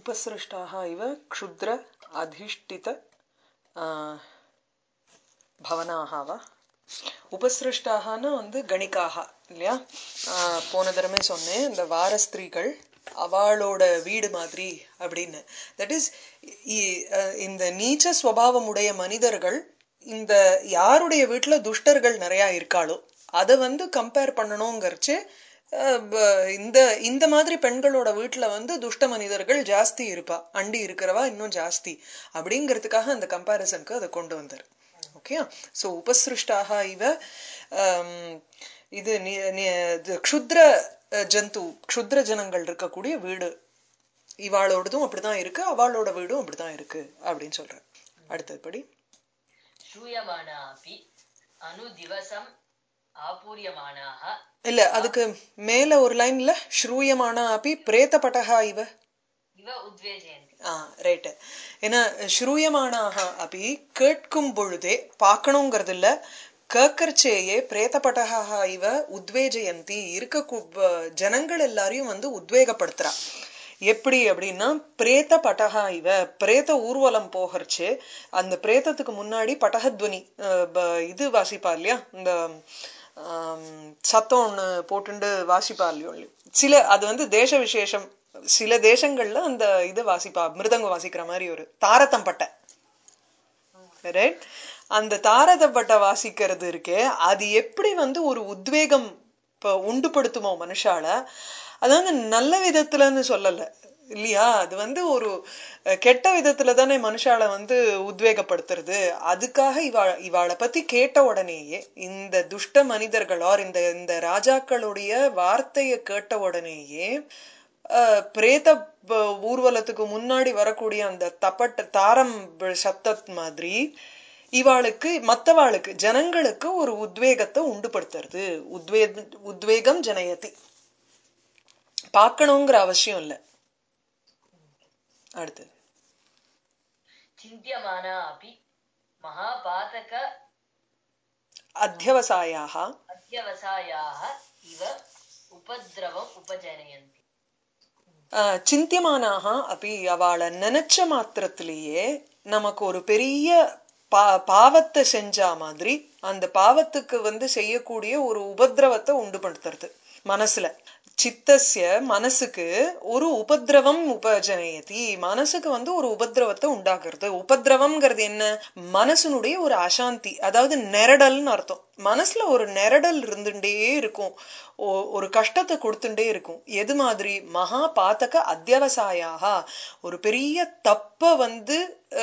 उपसृष्टाः इव क्षुद्र अधिष्ठित ஆ, பவனாக வா உபசிருஷ்டாகனா வந்து கணிக்காக இல்லையா ஆ, போன தடவை சொன்னேன் இந்த வார ஸ்திரீகள் அவளோட வீடு மாதிரி அப்படின்னு தட் இஸ் இந்த நீச்ச ஸ்வபாவம் உடைய மனிதர்கள் இந்த யாருடைய வீட்டுல துஷ்டர்கள் நிறைய இருக்காளோ அதை வந்து கம்பேர் பண்ணணுங்கிறச்சு அஹ், ப- இந்த இந்த மாதிரி பெண்களோட வீட்டுல வந்து துஷ்ட மனிதர்கள் ஜாஸ்தி இருப்பா அண்டி இருக்கிறவா இன்னும் ஜாஸ்தி அப்படிங்கிறதுக்காக அந்த கம்பேரிசனுக்கு அதை கொண்டு வந்தார் ஓகே சோ உபசிருஷ்டாக இவ ஆம், இது நி- நி- இது க்ஷுத்ர அஹ், ஜந்து க்ஷுத்ர ஜனங்கள் இருக்கக்கூடிய வீடு இவாளோடதும் அப்படிதான் இருக்கு அவளோட வீடும் அப்படிதான் இருக்கு அப்படின்னு சொல்றேன் அடுத்தபடி श्रूयमाणा अपि अनुदिवसम् आपूर्यमाणाः இல்ல அதுக்கு மேல ஒரு லைன்ல ஸ்ரூயமான அப்படி பிரேதபட்டகா இவ इव उद्वेजयन्ति ஆ ரைட் ஏன்னா ஸ்ரூயமானாக அப்படி கேட்கும் பொழுதே பார்க்கணுங்கிறது இல்ல கேட்கறச்சேயே பிரேதபட்டகா இவ உத்வேஜயந்தி இருக்க கு- ப- ஜனங்கள் எல்லாரையும் வந்து உத்வேகப்படுத்துறா எப்படி அப்படின்னா பிரேத பட்டகா இவ பிரேத ஊர்வலம் போகிறச்சு அந்த பிரேதத்துக்கு முன்னாடி பட்டகத்வனி அஹ், ப- இது வாசிப்பா இல்லையா இந்த ஆம், சத்தம் ஒண்ணு போட்டுண்டு வாசிப்பா இல்லையோ சில அது வந்து தேச விசேஷம் சில தேசங்கள்ல அந்த இது வாசிப்பா மிருதங்கம் வாசிக்கிற மாதிரி ஒரு தாரத்தம் பட்டை ரைட் அந்த தாரதப்பட்ட வாசிக்கிறது இருக்கே அது எப்படி வந்து ஒரு உத்வேகம் இப்ப உண்டுபடுத்துமோ மனுஷால அதாவது நல்ல விதத்துலன்னு சொல்லல இல்லையா அது வந்து ஒரு அஹ், கெட்ட விதத்துல தானே மனுஷால வந்து உத்வேகப்படுத்துறது அதுக்காக இவா இவாளை பத்தி கேட்ட உடனேயே இந்த துஷ்ட மனிதர்கள் ஆர் இந்த இந்த ராஜாக்களுடைய வார்த்தையை கேட்ட உடனேயே அஹ், பிரேத ப- ஊர்வலத்துக்கு முன்னாடி வரக்கூடிய அந்த தப்பட்ட தாரம் ப- சத்தத் மாதிரி இவாளுக்கு மத்தவாளுக்கு ஜனங்களுக்கு ஒரு உத்வேகத்தை உண்டுபடுத்துறது உத்வே உத்வேகம் ஜனயதி பார்க்கணுங்கிற அவசியம் இல்ல அடுத்து चिन्त्यमाना अपि महापातक அத்தியவசாயாக अध्यवसायाः इव उपद्रवम् उपजनयन्ति அஹ், சிந்தியமானாக அப்படி அவளை நினைச்ச மாத்திரத்திலேயே நமக்கு ஒரு பெரிய பா பாவத்தை செஞ்சா மாதிரி அந்த பாவத்துக்கு வந்து செய்யக்கூடிய ஒரு உபத்திரவத்தை உண்டுபடுத்துறது மனசுல சித்தஸ்ய மனசுக்கு ஒரு உபத்திரவம் உபஜனயதி மனசுக்கு வந்து ஒரு உபத்திரவத்தை உண்டாக்குறது உபத்திரவம்ங்கிறது என்ன மனசுனுடைய ஒரு அசாந்தி அதாவது நெரடல்னு அர்த்தம் மனசுல ஒரு நெரடல் இருந்துட்டே இருக்கும் ஒ- ஒரு கஷ்டத்தை கொடுத்துட்டே இருக்கும் எது மாதிரி மகா பாத்தக அத்தியவசாயாக ஒரு பெரிய தப்ப வந்து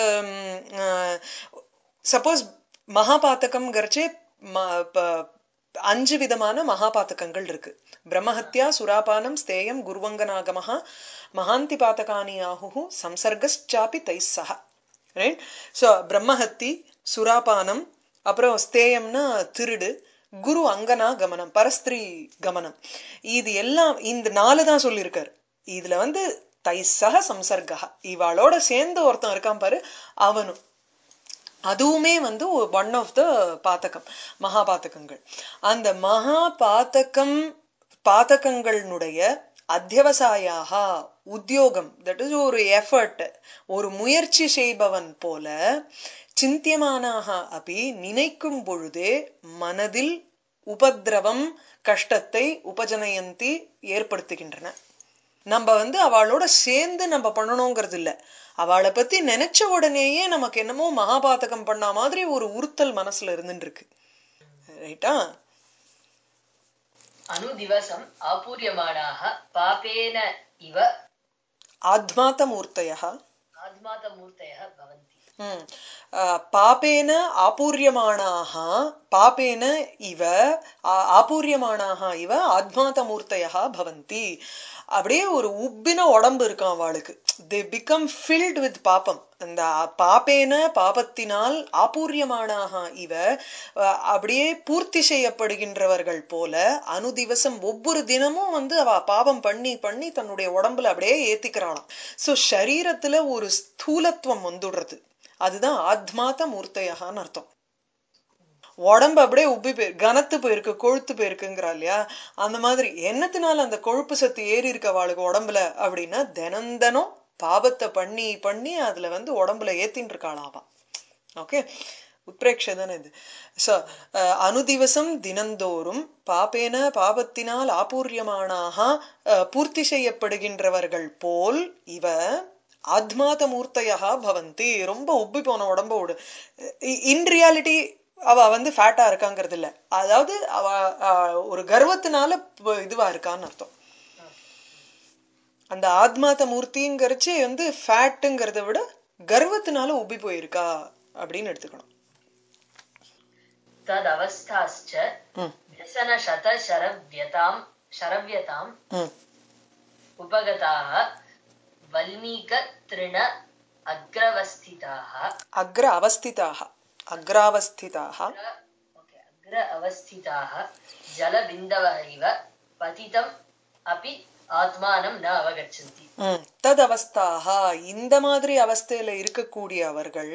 சப்போஸ் மகாபாத்தகம்ங்கிறச்சே ம- ப- அஞ்சு விதமான மகாபாத்தகங்கள் இருக்கு பிரம்மஹத்யா சுராபானம் ஸ்தேயம் குருவங்கநாகமஹா மகாந்தி பாத்தகானி ஆஹு சம்சர்கச்சாபி தைசஹ ரைட் ஸோ பிரம்மஹத்தி சுராபானம் அப்புறம் ஸ்தேயம்னா திருடு குரு அங்கனா கமனம் பரஸ்திரி கமனம் இது எல்லாம் இந்த நாலு தான் சொல்லியிருக்காரு இதுல வந்து தைசக சம்சர்கா இவாளோட சேர்ந்து ஒருத்தன் இருக்கான் பாரு அவனும் அதுவுமே வந்து ஒன் ஆஃப் த பாத்தகம் மகா பாத்தகங்கள் அந்த மகா பாத்தகம் பாத்தகங்களுடைய அத்தியவசாயாக உத்தியோகம் தட் இஸ் ஒரு எஃபர்ட் ஒரு முயற்சி செய்பவன் போல சிந்தியமானாக அப்படி நினைக்கும் பொழுதே மனதில் உபத்திரவம் கஷ்டத்தை உபஜனயந்தி ஏற்படுத்துகின்றன நம்ம வந்து அவளோட சேர்ந்து நம்ம பண்ணணுங்கிறது இல்ல அவளை பத்தி நினைச்ச உடனேயே நமக்கு என்னமோ மகாபாதகம் பண்ண மாதிரி ஒரு உறுத்தல் மனசுல இருந்துட்டு இருக்கு ரைட்டா अनुदिवसम् आपूर्यमाणाः पापेन इव ஆத்மாத்த மூர்த்தயா आत्मातमूर्तयः भवन्ति ம். அஹ், பாபேன ஆபூரியமானாக பாபேன இவ ஆ- ஆபூரியமானாக இவ ஆத்மாதமூர்த்தயா பவந்தி அப்படியே ஒரு உப்பின உடம்பு இருக்கும் அவளுக்கு தே பிகம் ஃபில்ட் வித் பாப்பம் அந்த பாபேன பாபத்தினால் ஆபூரியமானாக இவ அஹ், அப்படியே பூர்த்தி செய்யப்படுகின்றவர்கள் போல அனுதிவசம் ஒவ்வொரு தினமும் வந்து அவ பாவம் பண்ணி பண்ணி தன்னுடைய உடம்புல அப்படியே ஏத்திக்கிறாளாம் சோ சரீரத்துல ஒரு ஸ்தூலத்துவம் வந்துடுறது அதுதான் ஆத்மாத்த மூர்த்தையான்னு அர்த்தம் உடம்பு அப்படியே உப்பி போய் கனத்து போயிருக்கு கொழுத்து போயிருக்குங்கிறா இல்லையா அந்த மாதிரி என்னத்தினால அந்த கொழுப்பு சத்து ஏறி இருக்க அவளுக்கு உடம்புல அப்படின்னா தினம் தினம் பாபத்தை பண்ணி பண்ணி அதுல வந்து உடம்புல ஏத்தின்னு இருக்காளாவா ஓகே உத்பிரேக்ஷ தானே இது சோ அனுதிவசம் தினந்தோறும் பாபேன பாபத்தினால் ஆபூரியமானாக அஹ், பூர்த்தி செய்யப்படுகின்றவர்கள் போல் இவ ஆத்மாத மூர்த்தையா பவந்தி ரொம்ப உப்பி போன உடம்போடு இன் ரியாலிட்டி அவ வந்து ஃபேட்டா இருக்காங்கிறது இல்ல அதாவது அவ அஹ், ஒரு கர்வத்தினால ப- இதுவா இருக்கான்னு அர்த்தம் அந்த ஆத்மாத மூர்த்திங்கிறச்சு வந்து ஃபேட்டுங்கிறத விட கர்வத்தினால உப்பி போயிருக்கா அப்படின்னு எடுத்துக்கணும் तदवस्थाश्च ம், व्यसनशतशरव्यतां शरव्यताम् ம். उपगताः वल्मीकतृण अग्रवस्थिताः அக்ர அவஸ்திதாக அக்ராவஸ்திதாக अग्र ओके, अग्र अवस्थिताः जलबिन्दवः इव पतितम् अपि आत्मानं न अवगच्छन्ति ம், தத் அவஸ்தாக இந்த மாதிரி அவஸ்தையில இருக்கக்கூடிய அவர்கள்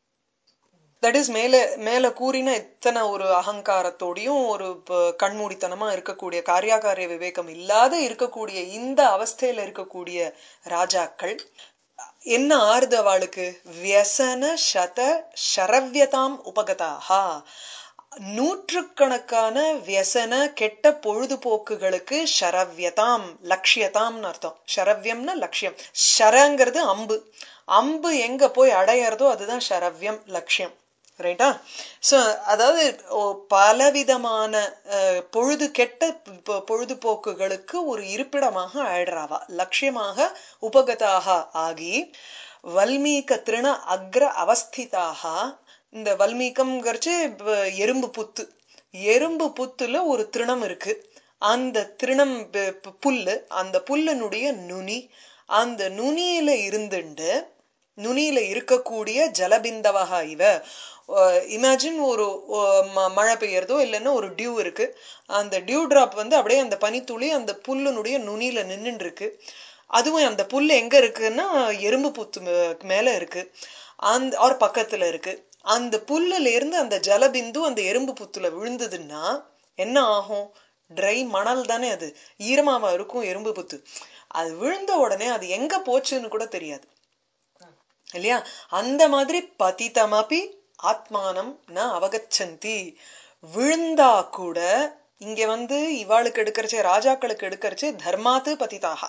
தட் இஸ் மேல மேல கூறின இத்தனை ஒரு அகங்காரத்தோடையும் ஒரு ப- கண்மூடித்தனமா இருக்கக்கூடிய காரியாகாரிய விவேகம் இல்லாத இருக்கக்கூடிய இந்த அவஸ்தையில இருக்கக்கூடிய ராஜாக்கள் என்ன ஆறுது அவளுக்கு வியசன சத ஷரவ்யதாம் உபகதாகா நூற்றுக்கணக்கான வியசன கெட்ட பொழுதுபோக்குகளுக்கு ஷரவ்யதாம் லட்சியதாம்னு அர்த்தம் ஷரவ்யம்னா லட்சியம் ஷரங்கிறது அம்பு அம்பு எங்க போய் அடையறதோ அதுதான் ஷரவ்யம் லட்சியம் ரைட்டா சோ அதாவது ஓ- பலவிதமான அஹ், பொழுது கெட்ட பொ- பொழுதுபோக்குகளுக்கு ஒரு இருப்பிடமாக ஆயிடுறாவா லட்சியமாக உபகதாக ஆகி வல்மீக திருண அக்ர அவஸ்திதாக இந்த வல்மீகம்ங்கிறச்சு இப்ப எறும்பு புத்து எறும்பு புத்துல ஒரு திருணம் இருக்கு அந்த திருணம் ப- ப- புல்லு அந்த புல்லினுடைய நுனி அந்த நுனியில இருந்துண்டு நுனியில இருக்கக்கூடிய ஜலபிந்தவக இவ இமேஜின் ஒரு அஹ், ம- மழை பெய்யறதோ இல்லைன்னா ஒரு டியூ இருக்கு அந்த டியூ டிராப் வந்து அப்படியே அந்த பனித்துளி அந்த புல்லுனுடைய நுனியில நின்னுட்டு இருக்கு அதுவும் அந்த புல்லு எங்க இருக்குன்னா எறும்பு புத்து மே- மேல இருக்கு அந்த அவர் பக்கத்துல இருக்கு அந்த புல்லுல இருந்து அந்த ஜலபிந்து அந்த எறும்பு புத்துல விழுந்ததுன்னா என்ன ஆகும் ட்ரை மணல் தானே அது ஈரமாவா இருக்கும் எறும்பு புத்து அது விழுந்த உடனே அது எங்க போச்சுன்னு கூட தெரியாது இல்லையா அந்த மாதிரி பதிதமபி ஆத்மானம் ந அவகச்சந்தி விழுந்தா கூட இங்க வந்து இவாளுக்கு எடுக்கறச்சே ராஜாக்களுக்கு எடுக்கறச்சே தர்மாத்து பதிதாக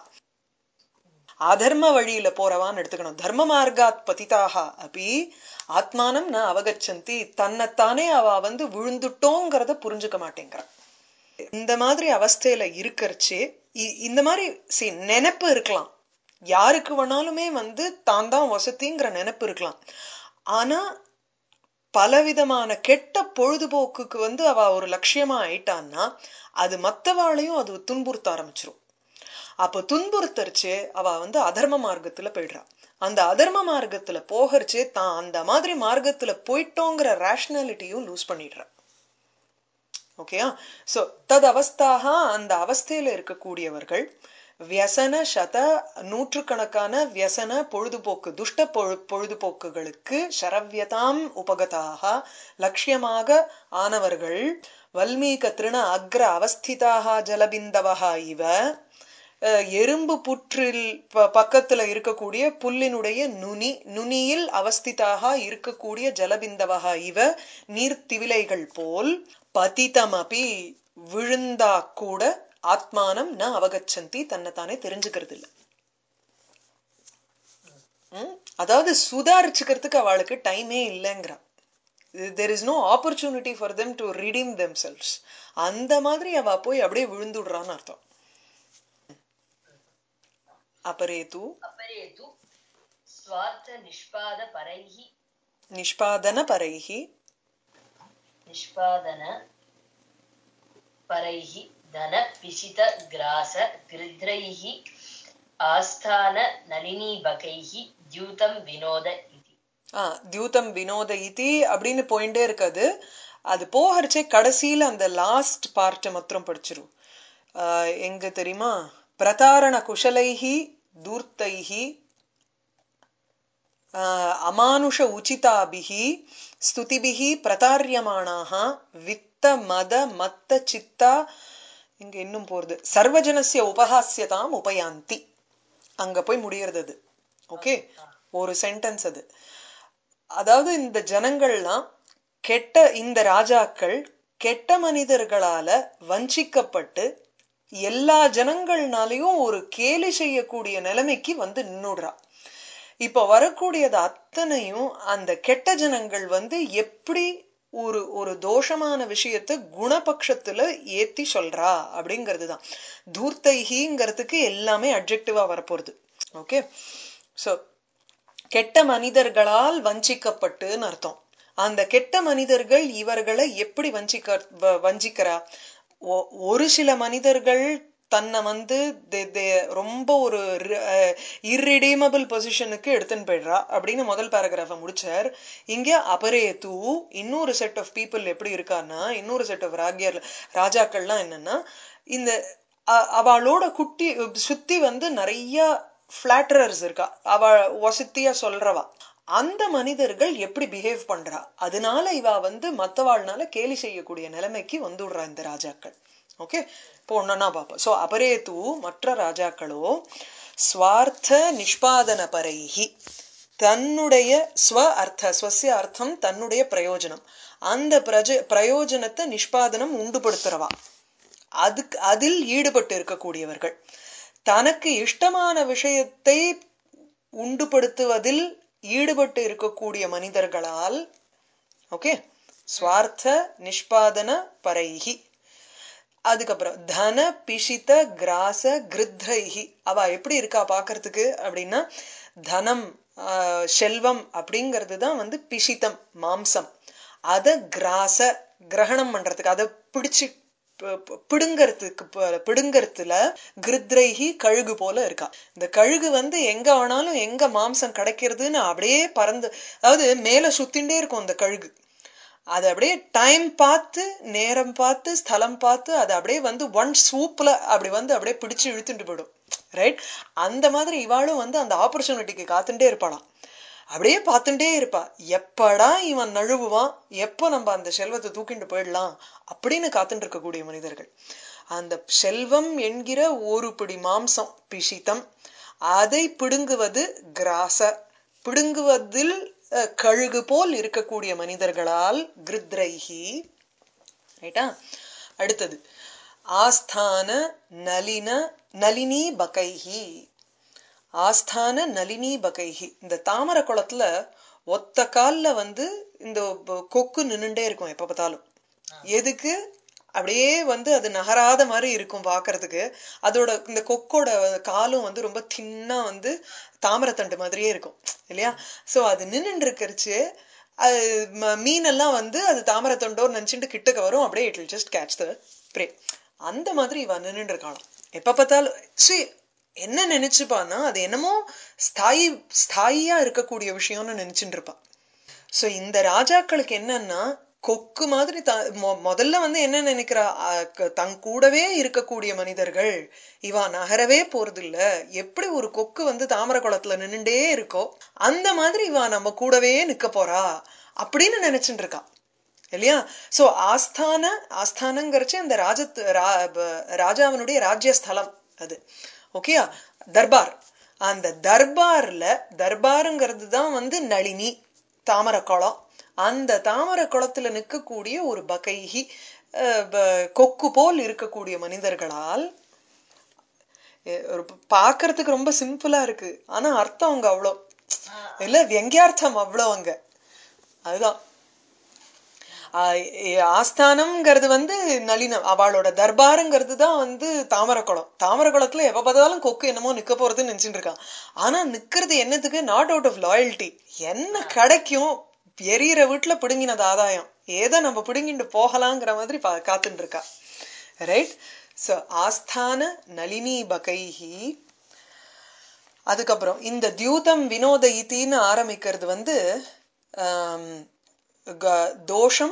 அதர்ம வழியில போறவான்னு எடுத்துக்கணும் தர்ம மார்க்காத் பதிதாக அப்படி ஆத்மானம் ந அவகச்சந்தி தன்னைத்தானே அவ வந்து விழுந்துட்டோங்கிறத புரிஞ்சுக்க மாட்டேங்கிறா இந்த மாதிரி அவஸ்தையில இருக்கறச்சே இ- இந்த மாதிரி see, நினைப்பு இருக்கலாம் யாருக்கு வேணாலுமே வந்து தான் தான் வசதிங்கிற நினைப்பு இருக்கலாம் ஆனா பலவிதமான கெட்ட பொழுதுபோக்குக்கு வந்து அவ ஒரு லட்சியமா ஆயிட்டான்னா அது மத்தவாளையும் அது துன்புறுத்த ஆரம்பிச்சிரும் அப்ப துன்புறுத்தரிச்சு அவ வந்து அதர்ம மார்க்கத்துல போயிடுறா அந்த அதர்ம மார்க்கத்துல போகறச்சே தான் அந்த மாதிரி மார்க்கத்துல போயிட்டோங்கிற ரேஷனாலிட்டியும் லூஸ் பண்ணிடுறா ஓகேயா சோ தத் அவஸ்தாக அந்த அவஸ்தையில இருக்கக்கூடியவர்கள் வியசன சத நூற்றுக்கணக்கான வியசன பொழுதுபோக்கு துஷ்ட பொழு- பொழுதுபோக்குகளுக்கு ஷரவ்யதாம் உபகதாக லட்சியமாக ஆனவர்கள் வல்மீக திருண அக்ர அவஸ்திதாக ஜலபிந்தவக இவ அஹ், எறும்பு புற்றில் ப- பக்கத்துல இருக்கக்கூடிய புல்லினுடைய நுனி நுனியில் அவஸ்திதாக இருக்கக்கூடிய ஜலபிந்தவக இவ நீர்த்திவிலைகள் போல் பதிதமபி விழுந்தா கூட ஆத்மானம் ந அவகச்சந்தி தன்னைத்தானே தெரிஞ்சுக்கிறது இல்ல ம்? அதாவது சுதாரிச்சுக்கிறதுக்கு அவளுக்கு டைமே இல்லைங்கிறா there is no opportunity for them to redeem themselves அந்த மாதிரி அவ போய் அப்படியே விழுந்துடுறான்னு அர்த்தம் அபரேது अपरे तु स्वार्थनिष्पादपरैः நிஷ்பாதன பரைஹி निष्पादन परैः धनपिशितग्रास गृध्रैः आस्थाननलिनीबकैः द्यूतं विनोद इति ஆ தியூதம் வினோத இதி அப்படின்னு போயிட்டே இருக்காது அது போகறச்சே கடைசியில அந்த லாஸ்ட் பார்ட் மாத்திரம் படிச்சிரும் ஆ, எங்க தெரியுமா பிரதாரண குஷலைஹி தூர்த்தைஹி ஆ, அமானுஷ உச்சிதாபிஹி ஸ்துதிபிஹி பிரதாரியமானாக வித்த மத மத்த சித்தா இங்க இன்னும் போறது சர்வஜனசிய உபஹாஸ்யதாம் உபயாந்தி அங்க போய் முடியறது அது ஓகே ஒரு சென்டென்ஸ் அது அதாவது இந்த ஜனங்கள்லாம் கெட்ட இந்த ராஜாக்கள் கெட்ட மனிதர்களால வஞ்சிக்கப்பட்டு எல்லா ஜனங்கள்னாலையும் ஒரு கேலி செய்யக்கூடிய நிலைமைக்கு வந்து நின்னுடுறா இப்ப வரக்கூடியது அத்தனையும் அந்த கெட்ட ஜனங்கள் வந்து எப்படி ஒரு ஒரு தோஷமான விஷயத்த குணபக்ஷத்துல ஏத்தி சொல்றா அப்படிங்கிறது தான் தூர்த்தைஹிங்கிறதுக்கு எல்லாமே அப்ஜெக்டிவா வரப்போறது ஓகே சோ கெட்ட மனிதர்களால் வஞ்சிக்கப்பட்டுன்னு அர்த்தம் அந்த கெட்ட மனிதர்கள் இவர்களை எப்படி வஞ்சிக்க வ- வஞ்சிக்கிறா ஒ- ஒரு சில மனிதர்கள் தன்னை வந்து they- they ரொம்ப ஒரு இர்ரிடீமபிள் பொசிஷனுக்கு எடுத்துன்னு போயிடுறா அப்படின்னு முதல் பேராகிராஃப முடிச்சார் இங்க அபரேது இன்னொரு செட் ஆஃப் பீப்புள் எப்படி இருக்கான்னா இன்னொரு செட் ஆஃப் ராகியர் ராஜாக்கள்லாம் என்னன்னா இந்த அ- அவளோட குட்டி சுத்தி வந்து நிறைய பிளாட்டரர்ஸ் இருக்கா அவ வசத்தியா சொல்றவா அந்த மனிதர்கள் எப்படி பிஹேவ் பண்றா அதனால இவ வந்து மத்தவாள்னால கேலி செய்யக்கூடிய நிலைமைக்கு வந்துடுறா இந்த ராஜாக்கள் ஓகே இப்போ ஒன்னா பார்ப்போம் சோ அபரேது மற்ற ராஜாக்களோ ஸ்வார்த்த நிஷ்பாதன பரைஹி தன்னுடைய ஸ்வ அர்த்த ஸ்வசிய அர்த்தம் தன்னுடைய பிரயோஜனம் அந்த பிரஜ பிரயோஜனத்தை நிஷ்பாதனம் உண்டுபடுத்துறவா அதுக்கு அதில் ஈடுபட்டு இருக்கக்கூடியவர்கள் தனக்கு இஷ்டமான விஷயத்தை உண்டுபடுத்துவதில் ஈடுபட்டு இருக்கக்கூடிய மனிதர்களால் ஓகே ஸ்வார்த்த நிஷ்பாதன பரைஹி அதுக்கப்புறம் தன பிஷித கிராச கிருத்ரைஹி அவ எப்படி இருக்கா பாக்குறதுக்கு அப்படின்னா தனம் ஆஹ், செல்வம் அப்படிங்கிறது தான் வந்து பிஷிதம் மாம்சம் அத கிராச கிரகணம் பண்றதுக்கு அதை பிடிச்சு ப- ப- பிடுங்கறதுக்கு ப- பிடுங்கறதுல கிருத்ரைஹி கழுகு போல இருக்கா இந்த கழுகு வந்து எங்க வேணாலும் எங்க மாம்சம் கிடைக்கிறதுன்னு அப்படியே பறந்து அதாவது மேல சுத்திண்டே இருக்கும் அந்த கழுகு அது அப்படியே டைம் பார்த்து நேரம் பார்த்து ஸ்தலம் பார்த்து அது அப்படியே வந்து ஒன் சூப்ல அப்படி வந்து அப்படியே பிடிச்சு இழுத்துட்டு போயிடும் ரைட் அந்த மாதிரி இவாளும் வந்து அந்த ஆப்பர்ச்சுனிட்டிக்கு காத்துட்டே இருப்பாளாம் அப்படியே பார்த்துட்டே இருப்பா எப்படா இவன் நழுவுவான் எப்ப நம்ம அந்த செல்வத்தை தூக்கிட்டு போயிடலாம் அப்படின்னு காத்துட்டு இருக்கக்கூடிய மனிதர்கள் அந்த செல்வம் என்கிற ஒரு பிடி மாம்சம் பிஷிதம் அதை பிடுங்குவது கிராச பிடுங்குவதில் அஹ், கழுகு போல் இருக்கக்கூடிய மனிதர்களால் கிருத்ரைஹி ரைட்டா அடுத்தது ஆஸ்தான நளின நளினி பகைஹி ஆஸ்தான நளினி பகைஹி இந்த தாமரை குளத்துல ஒத்த கால்ல வந்து இந்த ப- கொக்கு நின்னுட்டே இருக்கும் எப்ப பார்த்தாலும் எதுக்கு அப்படியே வந்து அது நகராத மாதிரி இருக்கும் பாக்குறதுக்கு அதோட இந்த கொக்கோட காலும் வந்து ரொம்ப தின்னா வந்து தாமரைத்தண்டு மாதிரியே இருக்கும் இல்லையா சோ அது நின்னுட்டு இருக்கிறச்சு அது ம- மீனெல்லாம் வந்து அது தாமரைத்தண்டோ நினைச்சுட்டு கிட்டக்க வரும் அப்படியே it will just catch the prey அந்த மாதிரி இவ நின்னுட்டு இருக்காளாம் எப்ப பார்த்தாலும் see என்ன நினைச்சுப்பான்னா அது என்னமோ ஸ்தாயி ஸ்தாயியா இருக்கக்கூடிய விஷயம்னு நினைச்சுட்டு இருப்பா சோ இந்த ராஜாக்களுக்கு என்னன்னா கொக்கு மாதிரி த- மொ- முதல்ல வந்து என்ன நினைக்கிறா அ, க- தன் கூடவே இருக்கக்கூடிய மனிதர்கள் இவா நகரவே போறது இல்ல எப்படி ஒரு கொக்கு வந்து தாமரை குளத்துல நின்னுட்டே இருக்கோ அந்த மாதிரி இவா நம்ம கூடவே நிக்க போறா அப்படின்னு நினைச்சுட்டு இருக்கா இல்லையா சோ ஆஸ்தான ஆஸ்தானங்கிறச்சு அந்த ராஜத்து ரா- ப- ராஜாவினுடைய ராஜ்யஸ்தலம் அது ஓகேயா தர்பார் அந்த தர்பார்ல தர்பாருங்கிறது தான் வந்து நளினி தாமரை குளம் அந்த தாமரை குளத்துல நிற்கக்கூடிய ஒரு பகைகி அஹ், ப- கொக்கு போல் இருக்கக்கூடிய மனிதர்களால் எ- ஒரு ப- பார்க்கறதுக்கு ரொம்ப சிம்பிளா இருக்கு ஆனா அர்த்தம் அங்க அவ்வளோ இல்ல வெங்கியார்த்தம் அவ்வளோ அங்க அதுதான் ஆஹ் எ- ஆஸ்தானம்ங்கிறது வந்து நளினம் அவளோட தர்பாருங்கிறது தான் வந்து தாமரக்குளம் தாமரக்குளத்துல எப்ப பார்த்தாலும் கொக்கு என்னமோ நிக்க போறதுன்னு நினைச்சுட்டு இருக்கான் ஆனா நிக்கிறது என்னத்துக்கு நாட் அவுட் ஆஃப் லாயல்ட்டி என்ன கிடைக்கும் எரியற வீட்டுல பிடுங்கினது ஆதாயம் ஏதோ நம்ம பிடுங்கிட்டு போகலாங்கிற மாதிரி பா- காத்துட்டு இருக்கா ரைட் சோ ஆஸ்தான நளினி பகைஹி அதுக்கப்புறம் இந்த தியூதம் வினோத இத்தின்னு ஆரம்பிக்கிறது வந்து ஆம், க- தோஷம்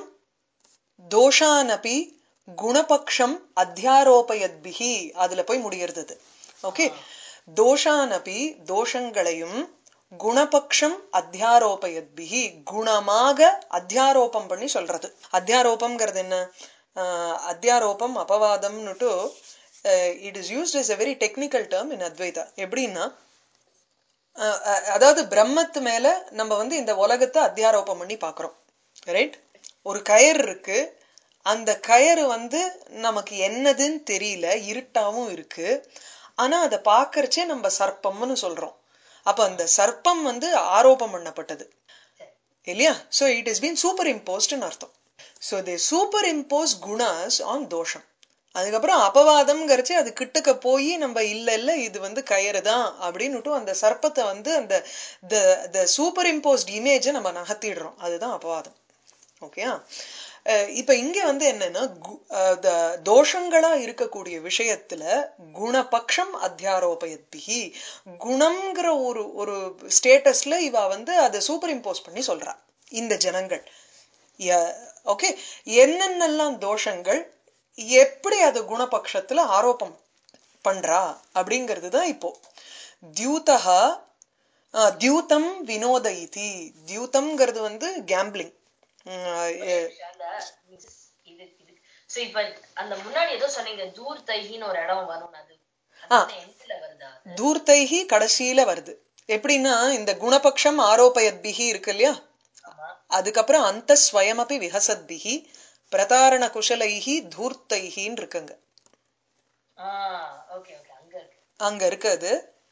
தோஷானபி குணபக்ஷம் அத்தியாரோபயத்பிகி அதுல போய் முடிகிறது அது ஓகே தோஷானபி தோஷங்களையும் குணபக்ஷம் அத்தியாரோபயத்பிகி குணமாக அத்தியாரோபம் பண்ணி சொல்றது அத்தியாரோபம்ங்கிறது என்ன ஆஹ், அத்தியாரோபம் அபவாதம்னுட்டு it is used as a very technical term in Advaita எப்படின்னா அஹ் அஹ் அதாவது பிரம்மத்து மேல நம்ம வந்து இந்த உலகத்தை அத்தியாரோபம் பண்ணி பாக்குறோம் ரைட் ஒரு கயர் இருக்கு அந்த கயறு வந்து நமக்கு என்னதுன்னு தெரியல இருட்டாவும் இருக்கு ஆனா அதை பாக்கறச்சே நம்ம சர்ப்பம்னு சொல்றோம் அப்ப அந்த சர்ப்பம் வந்து ஆரோபம் பண்ணப்பட்டது இல்லையா so it is been super இம்போஸ்ட்னு அர்த்தம் so they superimpose gunas on dosham அதுக்கப்புறம் அபவாதம்ங்கிறச்சு அது கிட்டக்க போய் நம்ம இல்ல இல்ல இது வந்து கயிறு தான் அப்படின்னுட்டு அந்த சர்ப்பத்தை வந்து அந்த த சூப்பர் இம்போஸ்ட் இமேஜை நம்ம நகர்த்திடுறோம் அதுதான் அபவாதம் ஓகேயா இப்ப இங்க வந்து என்னன்னா கு- அஹ் the தோஷங்களா இருக்கக்கூடிய விஷயத்துல குணபக்ஷம் அத்தியாரோபயத்பிகி குணம்ங்கிற ஒரு ஒரு ஸ்டேட்டஸ்ல இவ வந்து அதை சூப்பர் இம்போஸ் பண்ணி சொல்றா இந்த ஜனங்கள் ஓகே என்னென்னலாம் தோஷங்கள் எப்படி அது குணபக்ஷத்துல ஆரோபம் பண்றா அப்படிங்கிறது தான் இப்போ தியூதஹா அஹ், தியூதம் வினோத இதி தியூதம்ங்கிறது வந்து கேம்பிளிங் அந்த இது இது சோ இப்ப அந்த முன்னாடி ஏதோ சொன்னீங்க தூர் தைகின்னு ஒரு இடம் வரும் அது எண்ட்ல வருதா தூர்த்தைஹி கடைசியில வருது எப்படின்னா இந்த குணபக்ஷம் ஆரோபயத்பிகி இருக்கு இல்லையா ஆமா அதுக்கப்புறம் அந்த ஸ்வயமபி விஹசத்பிகி பிரதாரண குஷலைஹி தூர்த்தைஹின்னு இருக்குங்க ஆஹ் ஓகே ஓகே அங்க இருக்கு அங்க இருக்குது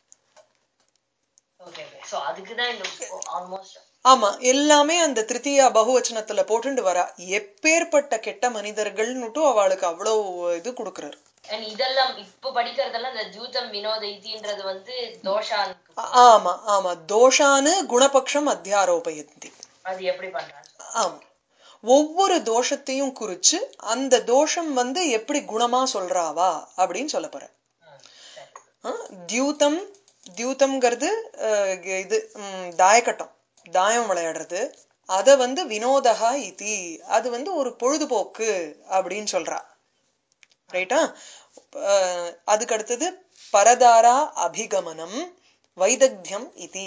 ஓகே ஓகே சோ அதுக்குதான் இந்த ஆல்மோஸ்ட் ஆமா எல்லாமே அந்த திருத்தியா பகுவச்சனத்துல போட்டுண்டு வரா எப்பேற்பட்ட கெட்ட மனிதர்கள்னுட்டு அவளுக்கு அவ்வளவு இது கொடுக்கறாரு அண்ட் இதெல்லாம் இப்ப படிக்கிறதெல்லாம் இந்த ஜூதம் வினோத இதின்றது வந்து தோஷானுக்கு ஆ- ஆமா ஆமா தோஷானு குணபக்ஷம் அத்தியாரோபயந்தி அது எப்படி பண்றாங்க ஆமா ஒவ்வொரு தோஷத்தையும் குறிச்சு அந்த தோஷம் வந்து எப்படி குணமா சொல்றாவா அப்படின்னு சொல்ல போற சரி ஆ, தியூதம் தியூதம்ங்கிறது அஹ், இது ம், தாயக்கட்டம் தாயம் விளையாடுறது அத வந்து வினோதகா இதி அது வந்து ஒரு பொழுதுபோக்கு அப்படின்னு சொல்றா ரைட்டா அஹ், அதுக்கு அடுத்தது பரதாரா அபிகமனம் வைதக்தியம் இதி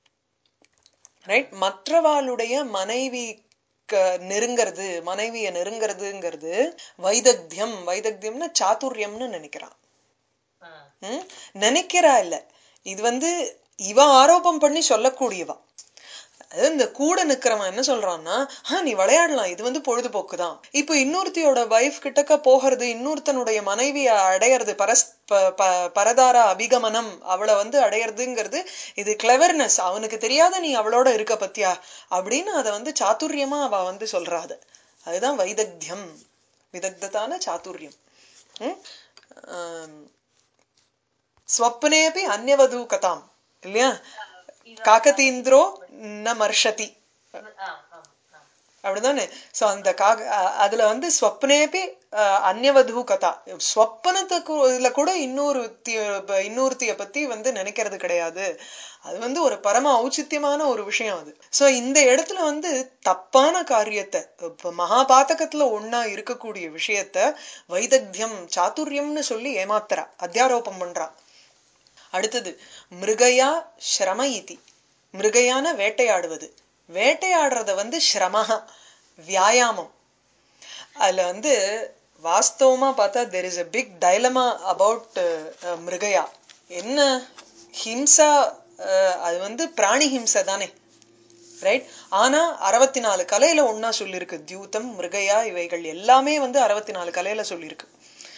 ரைட் மற்றவாளுடைய மனைவி நெருங்கிறது மனைவிய நெருங்கிறதுங்கிறது வைதக்தியம் வைதக்தியம்னு சாதுரியம்னு நினைக்கிறான் ஆஹ் ம்? நினைக்கிறா இல்ல இது வந்து இவ ஆரோபம் பண்ணி சொல்லக்கூடியவா அது இந்த கூட நிக்கிறவன் என்ன சொல்றான்னா "ஆ, நீ விளையாடலாம் இது வந்து பொழுதுபோக்கு தான் இப்போ இன்னொருத்தியோட வைஃப் கிட்டக்க போகிறது இன்னொருத்தனுடைய மனைவிய அடையறது பரஸ் ப- ப- பரதார அபிகமனம் அவளை வந்து அடையறதுங்கிறது இது கிளவர்னஸ் அவனுக்கு தெரியாத நீ அவளோட இருக்க பத்தியா அப்படின்னு அதை வந்து சாதுரியமா அவ வந்து சொல்றா அத அதுதான் வைதக்தியம் விதக்தத்தான சாதுரியம் ம்? ஆம். ஸ்வப்னேபி அந்யவது கதாம் இல்லையா காக்கதீந்திரோ ந மர்ஷதி ஆஹ் ஆஹ் ஆஹ் அப்படிதானே சோ அந்த காக அ- அதுல வந்து ஸ்வப்னேபி அஹ், அந்யவது கதா ஸ்வப்னத்துக்கு இதுல கூட இன்னொரு இன்னொருத்திய பத்தி வந்து நினைக்கிறது கிடையாது அது வந்து ஒரு பரம ஔச்சித்யமான ஒரு விஷயம் அது சோ இந்த இடத்துல வந்து தப்பான காரியத்தை இப்ப மகாபாதகத்துல ஒன்னா இருக்கக்கூடிய விஷயத்த வைதக்தியம் சாதுரியம்னு சொல்லி ஏமாத்துறா அத்தியாரோபம் பண்றா அடுத்தது மிருகயா ஸ்ரம இதி மிருகையான வேட்டையாடுவது வேட்டையாடுறத வந்து ஸ்ரமஹ வியாயாமம் அதுல வந்து வாஸ்தவமா பார்த்தா there is a big dilemma about mrigaya என்ன ஹிம்சா அஹ், அது வந்து பிராணி ஹிம்சை தானே ரைட் ஆனா அறுபத்தி நாலு கலையில ஒன்னா சொல்லியிருக்கு தியூதம் மிருகயா இவைகள் எல்லாமே வந்து அறுபத்தி நாலு கலையில சொல்லியிருக்கு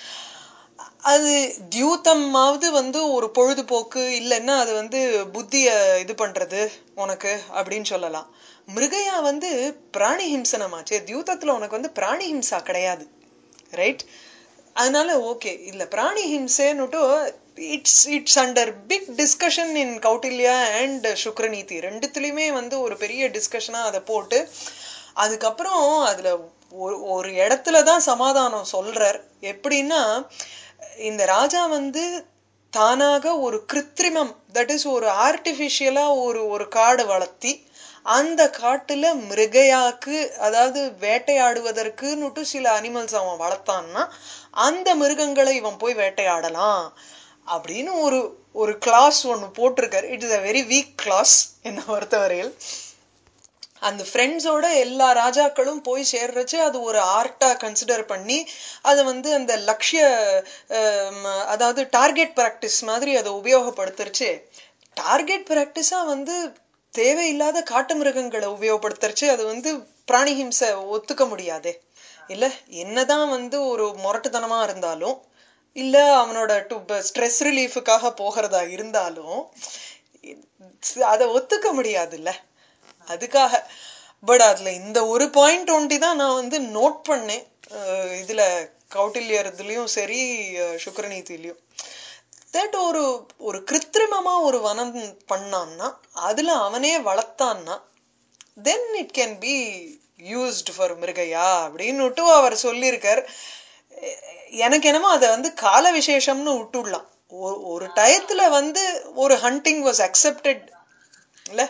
அது தியூதமாவது வந்து ஒரு பொழுதுபோக்கு இல்லைன்னா அது வந்து புத்திய இது பண்றது உனக்கு அப்படின்னு சொல்லலாம் மிருகயா வந்து பிராணி ஹிம்சனமாச்சே தியூதத்துல உனக்கு வந்து பிராணி ஹிம்சா கிடையாது ரைட் அதனால ஓகே இல்ல பிராணி ஹிம்சேன்னுட்டு it's it's under big discussion in Kautilya and Shukraniti ரெண்டுத்துலயுமே வந்து ஒரு பெரிய டிஸ்கஷனா அதை போட்டு அதுக்கப்புறம் அதுல ஒரு ஒரு இடத்துலதான் சமாதானம் சொல்றார் எப்படின்னா இந்த ராஜா வந்து தானாக ஒரு கிருத்திரிமம் தட் இஸ் ஒரு ஆர்டிபிஷியலா ஒரு ஒரு காடு வளர்த்தி அந்த காட்டுல மிருகையாக்கு அதாவது வேட்டையாடுவதற்குன்னுட்டு சில அனிமல்ஸ் அவன் வளர்த்தான்னா அந்த மிருகங்களை இவன் போய் வேட்டையாடலாம் அப்படின்னு ஒரு ஒரு கிளாஸ் ஒன்னு போட்டிருக்காரு it is a very weak clause என்னை பொறுத்தவரையில் அந்த ஃப்ரெண்ட்ஸோட எல்லா ராஜாக்களும் போய் சேர்றச்சு அது ஒரு ஆர்ட்டா கன்சிடர் பண்ணி அதை வந்து அந்த லட்சிய அஹ், அதாவது டார்கெட் பிராக்டிஸ் மாதிரி அதை உபயோகப்படுத்துருச்சு டார்கெட் பிராக்டிஸா வந்து தேவையில்லாத காட்டு மிருகங்களை உபயோகப்படுத்துறச்சு அது வந்து பிராணி ஹிம்சை ஒத்துக்க முடியாதே இல்ல என்னதான் வந்து ஒரு முரட்டுத்தனமா இருந்தாலும் இல்ல அவனோட ஸ்ட்ரெஸ் ரிலீஃபுக்காக போகிறதா இருந்தாலும் அதை ஒத்துக்க முடியாதுல்ல அதுக்காக பட் அதுல இந்த ஒரு பாயிண்ட் ஒண்டி தான் நான் வந்து நோட் பண்ணேன் அஹ் இதுல கௌட்டில்யர் இதுலயும் சரி அஹ் சுக்ரநீதிலயும் தட் ஒரு ஒரு கிருத்திரிமமா ஒரு வனம் பண்ணான்னா அதுல அவனே வளர்த்தான்னா then it can be used for mrigaya அப்படின்னுட்டு அவர் சொல்லியிருக்கார் எ- எனக்கு என்னமோ அதை வந்து கால விசேஷம்னு விட்டுடலாம் ஒ- ஒரு டயத்துல வந்து ஒரு ஹண்டிங் வாஸ் அக்செப்டட் இல்ல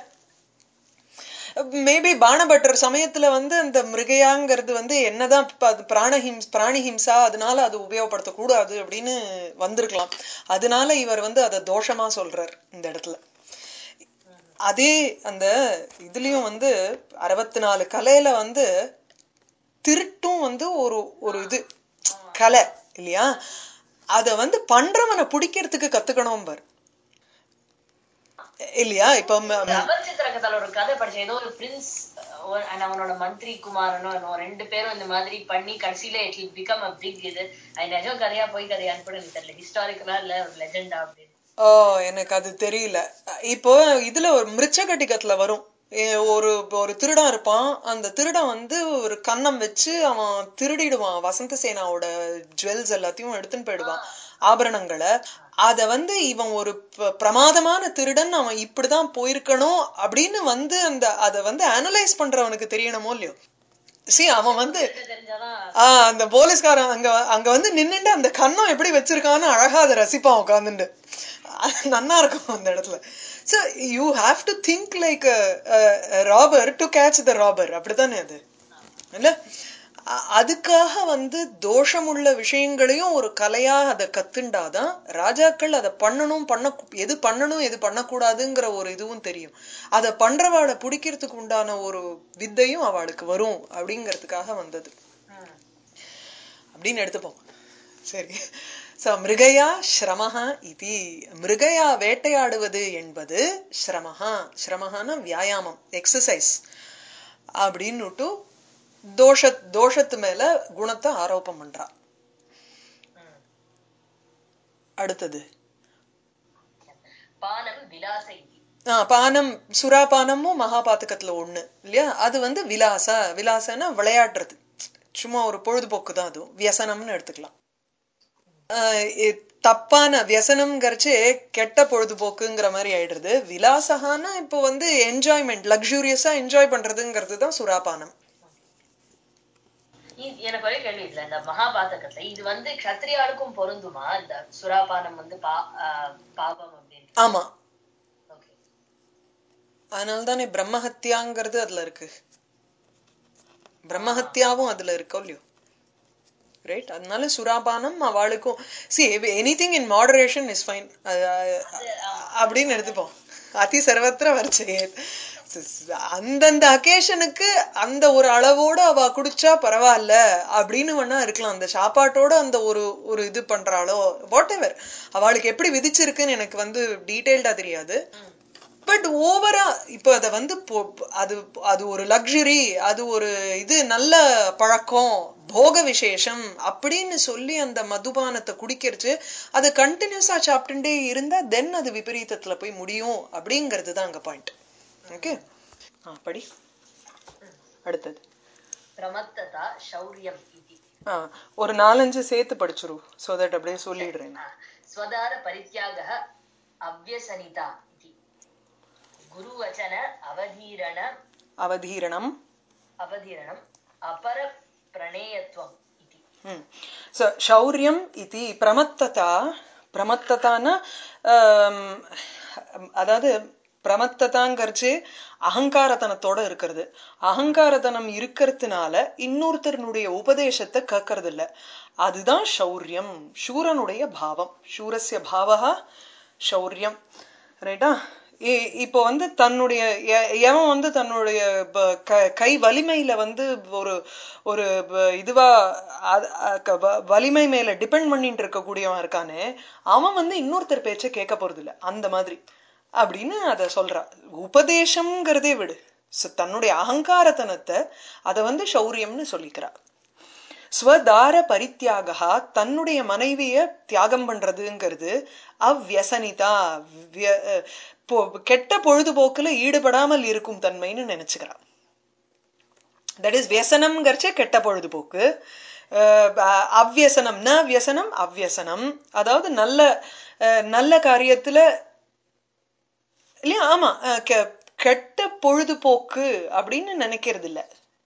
மேபி பானபட்டர் சமயத்துல வந்து அந்த மிருகையாங்கிறது வந்து என்னதான் ப- அது பிராணஹிம் பிராணி ஹிம்சா அதனால அது உபயோகப்படுத்தக்கூடாது அப்படின்னு வந்திருக்கலாம் அதனால இவர் வந்து அதை தோஷமா சொல்றார் இந்த இடத்துல அதே அந்த இதுலயும் வந்து அறுபத்தி நாலு கலையில வந்து திருட்டும் வந்து ஒரு ஒரு இது கலை இல்லையா அத வந்து பண்றவனை பிடிக்கிறதுக்கு கத்துக்கணும் பார் இல்லையா இப்ப ம- ம- அமர் சித்திரகதால ஒரு கதை படிச்சேன் ஏதோ ஒரு பிரின்ஸ் அண்ட் அவனோட மந்திரி குமாரனோ என்னவோ ரெண்டு பேரும் இந்த மாதிரி பண்ணி கடைசியில it will become a big இது அது நிஜம் கதையா போய் கதையான்னு கூட எனக்கு தெரியல ஹிஸ்டாரிக்கலா இல்ல ஒரு லெஜெண்டா அப்படின்னு ஓ எனக்கு அது தெரியல இப்போ இதுல ஒரு மிருச்சகட்டிகத்துல வரும் ஏ, ஒரு ஒரு திருடன் இருப்பான் அந்த திருடன் வந்து ஒரு கன்னம் வச்சு அவன் திருடிடுவான் வசந்த சேனாவோட ஜுவல்ஸ் எல்லாத்தையும் எடுத்துன்னு போயிடுவான் ஆபரணங்களை அத வந்து இவன் ஒரு ப- பிரமாதமான திருடன் அவன் இப்படிதான் போயிருக்கணும் அப்படின்னு வந்து அந்த அத வந்து அனலைஸ் பண்றவனுக்கு தெரியணுமோ இல்லையோ சி அவன் வந்து எனக்கு தெரிஞ்சாதான் ஆஹ் அந்த போலீஸ்காரன் அங்க அங்க வந்து நின்னுட்டு அந்த கன்னம் எப்படி வச்சிருக்கான்னு அழகா அதை ரசிப்பான் உட்காந்துட்டு நன்னா இருக்கும் அந்த இடத்துல so you have to think like robber to catch the robber அப்படித்தானே அது இல்ல அ- அதுக்காக வந்து தோஷமுள்ள விஷயங்களையும் ஒரு கலையா அதை கத்துண்டாதான் ராஜாக்கள் அதை பண்ணணும் பண்ண எது பண்ணணும் எது பண்ணக்கூடாதுங்கிற ஒரு இதுவும் தெரியும் அதை பண்றவாளை பிடிக்கிறதுக்கு உண்டான ஒரு வித்தையும் அவளுக்கு வரும் அப்படிங்கிறதுக்காக வந்தது ம். அப்படின்னு எடுத்துப்போம் சரி சோ மிருகயா ஸ்ரமஹா இதி மிருகயா வேட்டையாடுவது என்பது ஸ்ரமஹா ஸ்ரமஹான வியாயாமம் எக்ஸசைஸ் அப்படின்னுட்டு தோஷ தோஷத்து மேல குணத்தை ஆரோப்பம் பண்றா ம். அடுத்தது பானம் விலாச இதி ஆ, பானம் சுறாபானமும் மகாபாத்தகத்துல ஒண்ணு இல்லையா அது வந்து விலாச விலாசனா விளையாடுறது சும்மா ஒரு பொழுதுபோக்கு தான் அதுவும் வியசனம்னு எடுத்துக்கலாம் ஆஹ் இ- தப்பான வியசனம்ங்கிறச்சு கெட்ட பொழுதுபோக்குங்கிற மாதிரி ஆயிடுறது விலாசகான இப்போ வந்து என்ஜாய்மெண்ட் லக்ஸூரியஸா என்ஜாய் பண்றதுங்கிறது தான் சுறாபானம் இ- எனக்கு ஒரே கேள்வி இல்ல இந்த மகாபாதகத்துல இது வந்து க்ஷத்ரியாளுக்கும் பொருந்துமா இந்த சுறாபானம் வந்து பா ஆஹ் பாபம் அப்படின்னு ஆமா ஓகே அதனால தானே பிரம்மஹத்தியாங்கிறது அதுல இருக்கு பிரம்மஹத்தியாவும் அதுல இருக்கோ இல்லையோ ரைட் அதனால சுறாபானம் அவளுக்கும் see anything in moderation is fine அப்படின்னு எடுத்துப்போம் அதி சர்வத்திர வரைச்சே அந்தந்த அகேஷனுக்கு அந்த ஒரு அளவோட அவ குடிச்சா பரவாயில்ல அப்படின்னு வேணா இருக்கலாம் அந்த சாப்பாட்டோட அந்த ஒரு ஒரு இது பண்றாளோ வாட் எவர் அவளுக்கு எப்படி விதிச்சிருக்குன்னு எனக்கு வந்து டீடைல்டா தெரியாது பட் ஓவரா இப்ப அத வந்து பொ- அது அது ஒரு லக்ஸுரி அது ஒரு இது நல்ல பழக்கம் போக விசேஷம் அப்படின்னு சொல்லி அந்த மதுபானத்தை குடிக்கிறச்சு அது கண்டினியூஸா சாப்பிட்டுட்டே இருந்தா தென் அது விபரீதத்துல போய் முடியும் அப்படிங்கிறது தான் அங்க பாயிண்ட் ஓகே படி அடுத்தது பிரமத்ததா சௌரியம் இதி ஆ, ஒரு நாலஞ்சு சேர்த்து படிச்சிரு சோ தட் அப்படியே சொல்லிடுறேன் ஸ்வதார பரித்யாக அவ்யசனிதா இதி குருவச்சன அவதீரண அவதீரணம் அவதீரணம் அபர பிரணேயத்துவம் இதி ம். So, शौर्यम् इति प्रमत्तता பிரமத்ததான ஆம், அதாவது பிரமத்ததாங்கிறச்சு அகங்காரத்தனத்தோட இருக்கிறது அகங்காரத்தனம் இருக்கிறதுனால இன்னொருத்தருனுடைய உபதேசத்தை கேட்கறது இல்ல அதுதான் சௌரியம் சூரனுடைய பாவம் சூரஸ்ய பாவகா சௌரியம் ரைட்டா இ- இப்போ வந்து தன்னுடைய எ- எவன் வந்து தன்னுடைய ப- க- கை வலிமையில வந்து ஒரு ஒரு ப- இதுவா அ- அ- க- வ- வலிமை மேல டிபெண்ட் பண்ணிட்டு இருக்கக்கூடியவன் இருக்கானே அவன் வந்து இன்னொருத்தர் பேச்ச கேட்க போறது இல்ல அந்த மாதிரி அப்படின்னு அத சொல்றா உபதேசம்ங்கிறதே விடு So, தன்னுடைய அகங்காரத்தனத்தை அத வந்து சௌரியம்னு சொல்லிக்கிறா ஸ்வதார பரித்தியாகா தன்னுடைய மனைவிய தியாகம் பண்றதுங்கிறது அவ்யசனிதா விய- பொ- கெட்ட பொழுதுபோக்குல ஈடுபடாமல் இருக்கும் தன்மைன்னு நினைச்சுக்கிறா தட் இஸ் வியசனம்ங்கிறச்சே கெட்ட பொழுதுபோக்கு அஹ் அ- அவ்யசனம் ந வியசனம் அவ்யசனம் அதாவது நல்ல அஹ், நல்ல காரியத்துல இல்லையா ஆமா அஹ், கெ- கெட்ட பொழுதுபோக்கு அப்படின்னு நினைக்கிறது இல்ல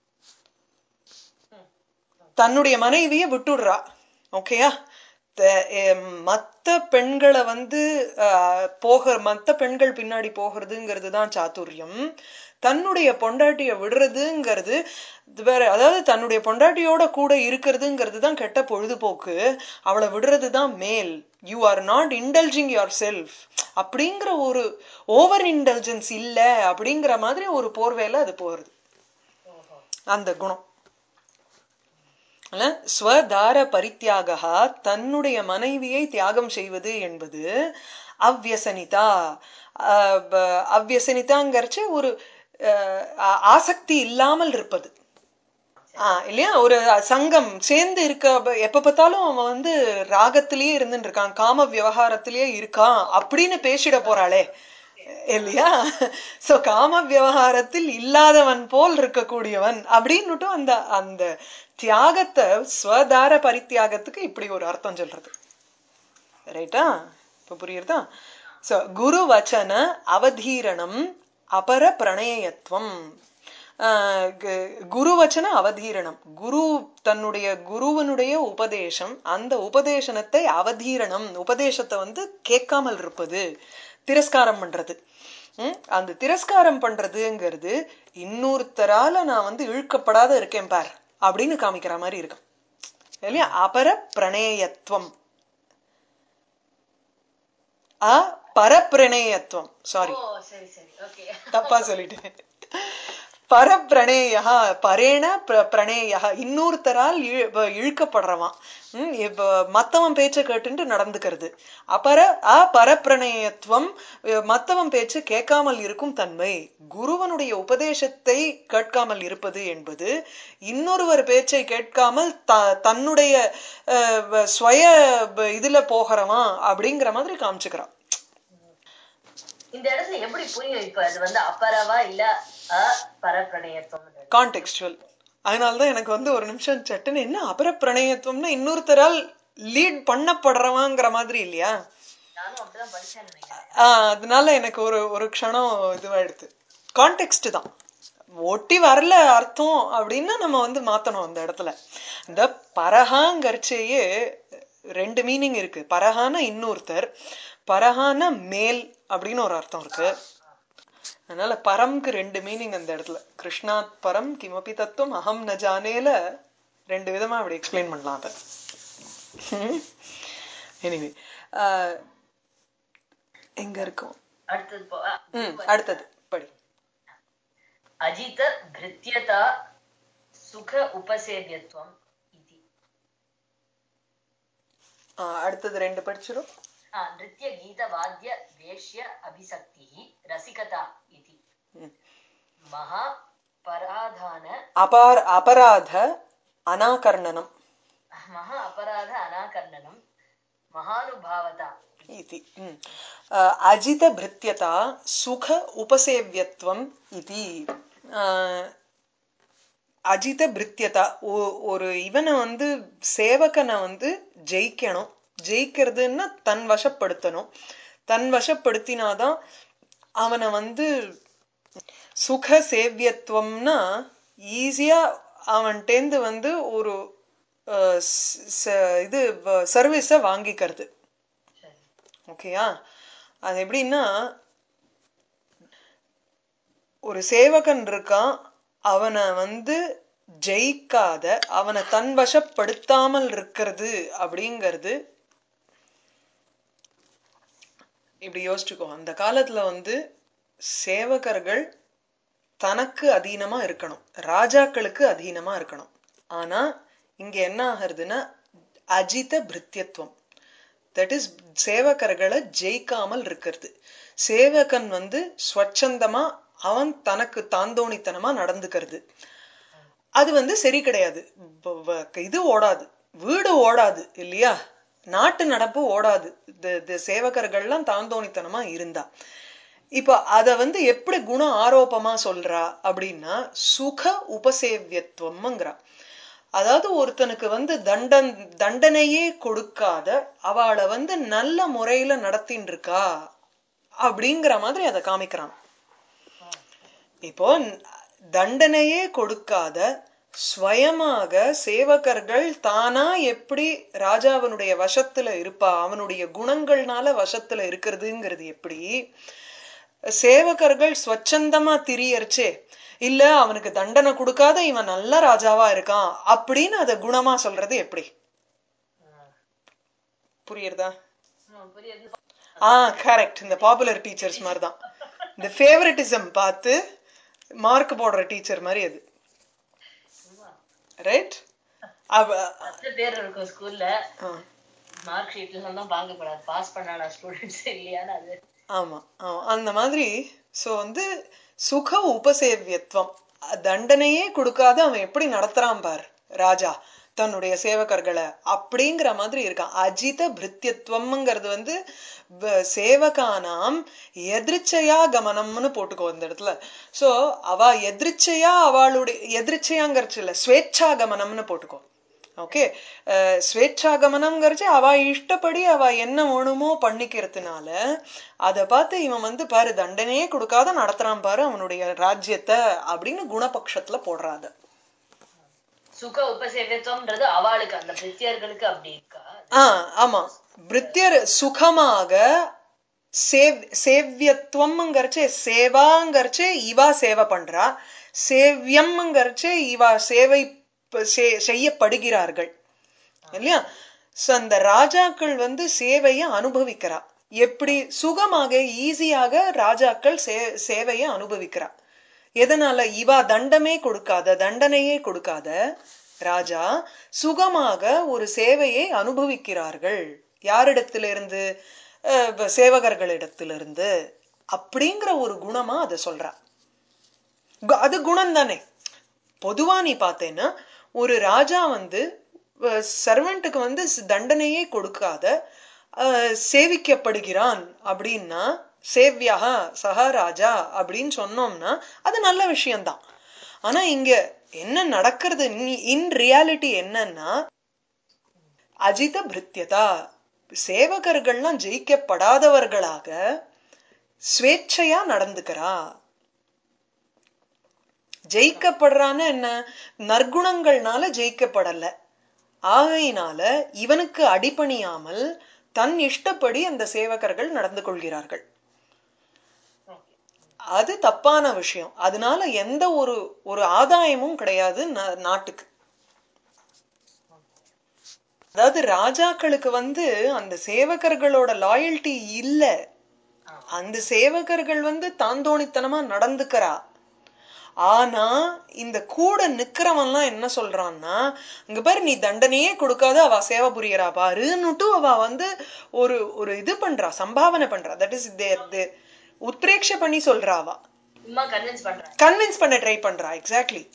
தன்னுடைய மனைவிய விட்டுடுறா ஓகேயா த- எம், மத்த பெண்களை வந்து அஹ், போக மத்த பெண்கள் பின்னாடி போகிறதுங்கிறது தான் சாதுரியம் தன்னுடைய பொண்டாட்டிய விடுறதுங்கிறது இது வேற அதாவது தன்னுடைய பொண்டாட்டியோட கூட இருக்கிறதுங்கிறது தான் கெட்ட பொழுதுபோக்கு அவளை விடுறது தான் மேல் you are not indulging yourself அப்படிங்கிற ஒரு ஓவர் இன்டெலிஜென்ஸ் இல்ல அப்படிங்கிற மாதிரி ஒரு போர்வையில அது போறது ஓஹோ அந்த குணம் அல்ல? ஸ்வதார பரித்தியாகா தன்னுடைய மனைவியை தியாகம் செய்வது என்பது அவ்யசனிதா அஹ் ப- அவ்யசனிதாங்கிறச்சு ஒரு அஹ், ஆ- ஆசக்தி இல்லாமல் இருப்பது ஆ, இல்லையா ஒரு சங்கம் சேர்ந்து இருக்க ப- எப்ப பார்த்தாலும் அவன் வந்து ராகத்திலேயே இருந்துட்டு இருக்கான் காம விவகாரத்திலேயே இருக்கான் அப்படின்னு பேசிட போறாளே இல்லையா சோ காம விவகாரத்தில் இல்லாதவன் போல் இருக்கக்கூடியவன் அப்படின்னுட்டு அந்த அந்த தியாகத்தை ஸ்வதார பரித்தியாகத்துக்கு இப்படி ஒரு அர்த்தம் சொல்றது ரைட்டா இப்ப புரியுறதா சோ குரு வச்சன அவதீரணம் அபர பிரணயத்துவம் ஆஹ் கு- குரு வச்சன அவதீரணம் குரு தன்னுடைய குருவனுடைய உபதேசம் அந்த உபதேசனத்தை அவதீரணம் உபதேசத்தை வந்து கேட்காமல் இருப்பது திரஸ்காரம் பண்றது ம்? அந்த திரஸ்காரம் பண்றதுங்கிறது இன்னொருத்தரால நான் வந்து இழுக்கப்படாத இருக்கேன் பார் அப்படின்னு காமிக்கிற மாதிரி இருக்கும் இல்லையா அபர பிரணேயத்துவம் அ பரப்பிரணேயத்துவம் சாரி ஓ சரி சரி ஓகே தப்பா சொல்லிட்டேன் பரப்பிரணேயா பரேண பிர- பிரணேயா இன்னொருத்தரால் இழு- வ- இழுக்கப்படுறவான் ம், இப்ப மத்தவன் பேச்ச கேட்டுட்டு நடந்துக்கிறது அபர அபரப்பிரணேயத்துவம் அஹ், மத்தவன் பேச்சு கேட்காமல் இருக்கும் தன்மை குருவனுடைய உபதேசத்தை கேட்காமல் இருப்பது என்பது இன்னொருவர் பேச்சை கேட்காமல் த தன்னுடைய அஹ், வ- ஸ்வய வ- இதுல போகிறவன் அப்படிங்கிற மாதிரி காமிச்சுக்கிறான் இந்த இடத்துல எப்படி புரியும் இப்ப அது வந்து அப்பரவா இல்ல அ பரப்பிரணயத்துவம் கான்டெக்ஸ்டுவல் அதனாலதான் எனக்கு வந்து ஒரு நிமிஷம் சட்டுன்னு என்ன அபர பிரணயத்துவம்னா இன்னொருத்தரால் லீட் பண்ணப்படுறவாங்கிற மாதிரி இல்லையா நானும் அப்படிதான் படிச்சேன்னு நினைக்கிறேன் ஆஹ் அதனால எனக்கு ஒரு ஒரு க்ஷணம் இதுவாயிடுது கான்டெக்ஸ்ட் தான் ஒட்டி வரல அர்த்தம் அப்படின்னா நம்ம வந்து மாத்தணும் அந்த இடத்துல இந்த பரகாங்கர்ச்சேயே ரெண்டு மீனிங் இருக்கு பரகான இன்னொருத்தர் பரகான மேல் அப்படின்னு ஒரு அர்த்தம் இருக்கு அதனால பரம்க்கு ரெண்டு மீனிங் அந்த இடத்துல கிருஷ்ணாத் பரம் கிமபி தத்துவம் அகம் ந ஜானேல ரெண்டு விதமா அப்படி எக்ஸ்பிளைன் பண்ணலாம் அதை எனிவே எங்க இருக்கோம் அடுத்தது போ- அ, ம் அடுத்தது படி அஜித பிருத்தியதா சுக உபசேவியத்துவம் இது ஆ, அடுத்தது ரெண்டு படிச்சிடும் நிருத்திய கீத வாத்திய வேஷ்ய அபிசக்தி ரசிகதா இது மகா பராதான அபார் அபராத அனாகர்ணனம் மகா அபராத அனாகர்ணனம் மகானுபாவதா इति ம். அ, அஜித பிருத்தியதா சுக உபசேவியத்துவம் இதி அ, அஜித பிருத்தியதா ஒ- ஒரு இவனை வந்து சேவகனை வந்து ஜெயிக்கணும் ஜெயிக்கிறதுன்னா தன் வசப்படுத்தணும் தன் வசப்படுத்தினாதான் அவனை வந்து சுக சேவியத்துவம்னா ஈஸியா அவன்கிட்டேந்து வந்து ஒரு அஹ், ஸ்- ச- இது சர்வீஸ வாங்கிக்கிறது சரி ஓகேயா அது எப்படின்னா ஒரு சேவகன் இருக்கான் அவனை வந்து ஜெயிக்காத அவனை தன் வசப்படுத்தாமல் இருக்கிறது அப்படிங்கிறது இப்படி யோசிச்சுக்கோ அந்த காலத்துல வந்து சேவகர்கள் தனக்கு அதீனமா இருக்கணும் ராஜாக்களுக்கு அதீனமா இருக்கணும் ஆனா இங்க என்ன ஆகுறதுன்னா அஜித பிருத்தியத்துவம் தட் இஸ் சேவகர்களை ஜெயிக்காமல் இருக்கிறது சேவகன் வந்து ஸ்வச்சந்தமா அவன் தனக்கு தாந்தோணித்தனமா நடந்துக்கிறது அது வந்து சரி கிடையாது வ- வ- இது ஓடாது வீடு ஓடாது இல்லையா நாட்டு நடப்பு ஓடாது இந்த- இந்த சேவகர்கள்லாம் தாந்தோணித்தனமா இருந்தா இப்ப அத வந்து எப்படி குண ஆரோபமா சொல்றா அப்படின்னா சுக உபசேவியத்துவம்ங்கிறா அதாவது ஒருத்தனுக்கு வந்து தண்டன் தண்டனையே கொடுக்காத அவளை வந்து நல்ல முறையில நடத்தின்னு இருக்கா அப்படிங்கிற மாதிரி அதை காமிக்கிறான் இப்போ ந- தண்டனையே கொடுக்காத ஸ்வயமாக சேவகர்கள் தானா எப்படி ராஜாவினுடைய வசத்துல இருப்பா அவனுடைய குணங்கள்னால வசத்துல இருக்கிறதுங்கிறது எப்படி சேவகர்கள் ஸ்வச்சந்தமா திரியர்ச்சே இல்ல அவனுக்கு தண்டனை கொடுக்காத இவன் நல்ல ராஜாவா இருக்கான் அப்படின்னு அத குணமா சொல்றது எப்படி புரியுறதா ஆ, புரியுது ஆ கரெக்ட் இந்த பாப்புலர் டீச்சர்ஸ் மாதிரி தான் இந்த ஃபேவரட்டிசம் பார்த்து மார்க் போடுற டீச்சர் மாதிரி அது சும்மா. ரைட் அவ பத்து பேர் இருக்கும் ஸ்கூல்ல ஆ, மார்க் ஷீட்ல தான் பார்க்கக்கூடாது பாஸ் பண்ணாடா ஸ்டூடெண்ட்ஸ் இல்லையான்னு அது ஆமா ஆமா அந்த மாதிரி சோ வந்து சுக உபசேவியத்துவம் தண்டனையே கொடுக்காத அவன் எப்படி நடத்துறான் பார் ராஜா தன்னுடைய சேவகர்களை அப்படிங்கிற மாதிரி இருக்கான் அஜித பிருத்தியத்துவம்ங்கிறது வந்து வ- சேவகானாம் எதிர்ச்சையா கமனம்னு போட்டுக்கோ இந்த இடத்துல சோ அவ எதிர்ச்சையா அவளுடைய எதிர்ச்சையாங்கிறச்சு இல்ல ஸ்வேচ্ಛா கமனம்னு போட்டுக்கோ ஓகே ஸ்வேచ్ఛாகமனம்ங்கிறச்சு அவ இஷ்டப்படி அவ என்ன வேணுமோ பண்ணிக்கிறதுனால அத பார்த்து இவன் வந்து பாரு தண்டனையே கொடுக்காத நடத்துறான் பாரு அவனுடைய ராஜ்யத்தை அப்படின்னு குணபக்ஷத்துல போடுறாத சுக உபசேவியத்துவம்ன்றது அவளுக்கு அந்த பிரித்தியர்களுக்கு அப்படி இருக்கா ஆ ஆமா பிரித்தியர் சுகமாக சேவ் சேவியத்துவம்ங்கிறச்சே சேவாங்கிறச்சே இவா சேவை பண்றா சேவியம்ங்கிறச்சே இவா சேவை ப- செய்- செய்யப்படுகிறார்கள் இல்லையா சோ அந்த ராஜாக்கள் வந்து சேவையை அனுபவிக்கிறா எப்படி சுகமாக ஈஸியாக ராஜாக்கள் சே சேவையை அனுபவிக்கிறா எதனால இவா தண்டமே கொடுக்காத தண்டனையே கொடுக்காத ராஜா சுகமாக ஒரு சேவையை அனுபவிக்கிறார்கள் யாரிடத்திலிருந்து அஹ், சேவகர்களிடத்திலிருந்து அப்படிங்கிற ஒரு குணமா அதை சொல்றா கு- அது குணம் தானே பொதுவா நீ பார்த்தேன்னா ஒரு ராஜா வந்து சர்வெண்ட்டுக்கு வந்து ஸ்- தண்டனையே கொடுக்காத அஹ், சேவிக்கப்படுகிறான் அப்படின்னா சேவ்யா சஹ ராஜா அப்படின்னு சொன்னோம்னா அது நல்ல விஷயம்தான் ஆனா இங்க என்ன நடக்கிறது இன் ரியாலிட்டி என்னன்னா அஜித பிருத்தியதா சேவகர்கள்லாம் ஜெயிக்கப்படாதவர்களாக ஸ்வேച്ഛையா நடந்துக்கிறா ஜெயிக்கப்படுறான்னு என்ன நற்குணங்கள்னால ஜெயிக்கப்படல ஆகையினால இவனுக்கு அடிபணியாமல் தன் இஷ்டப்படி அந்த சேவகர்கள் நடந்து கொள்கிறார்கள் அது தப்பான விஷயம் அதனால எந்த ஒரு ஒரு ஆதாயமும் கிடையாது நா- நாட்டுக்கு அதாவது ராஜாக்களுக்கு வந்து அந்த சேவகர்களோட லாயல்ட்டி இல்ல அந்த சேவகர்கள் வந்து தாந்தோணித்தனமா நடந்துக்கிறா ஆனா இந்த கூட நிக்கிறவன்லாம் என்ன சொல்றான்னா இங்க பாரு நீ தண்டனையே கொடுக்காத அவ சேவை புரியறா பாருன்னுட்டு அவ வந்து ஒரு ஒரு இது பண்றா சம்பாவனை பண்றா தட் இஸ் உத்பிரேட்ச பண்ணி சொல்றா அவ சும்மா கன்வின்ஸ் பண்றாங்க கன்வின்ஸ் பண்ண ட்ரை பண்றா எக்ஸாக்ட்லி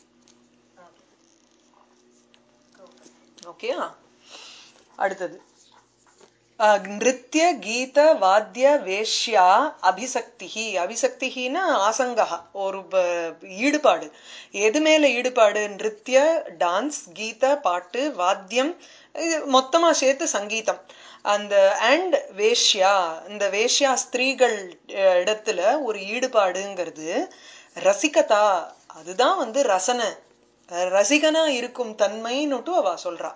ஓகேயா அடுத்தது அஹ், நிருத்ய கீத வாத்திய வேஷ்யா அபிசக்திஹி அபிசக்திஹின்னா ஆசங்கா ஒரு ப- ஈடுபாடு எது மேல ஈடுபாடு நிருத்ய டான்ஸ் கீத பாட்டு வாத்தியம் இது மொத்தமா சேர்த்து சங்கீதம் அந்த அண்ட் வேஷ்யா இந்த வேஷ்யா ஸ்திரீகள் அஹ், இடத்துல ஒரு ஈடுபாடுங்கிறது ரசிகதா அதுதான் வந்து ரசனை அஹ், ரசிகனா இருக்கும் தன்மைன்னுட்டு அவ சொல்றா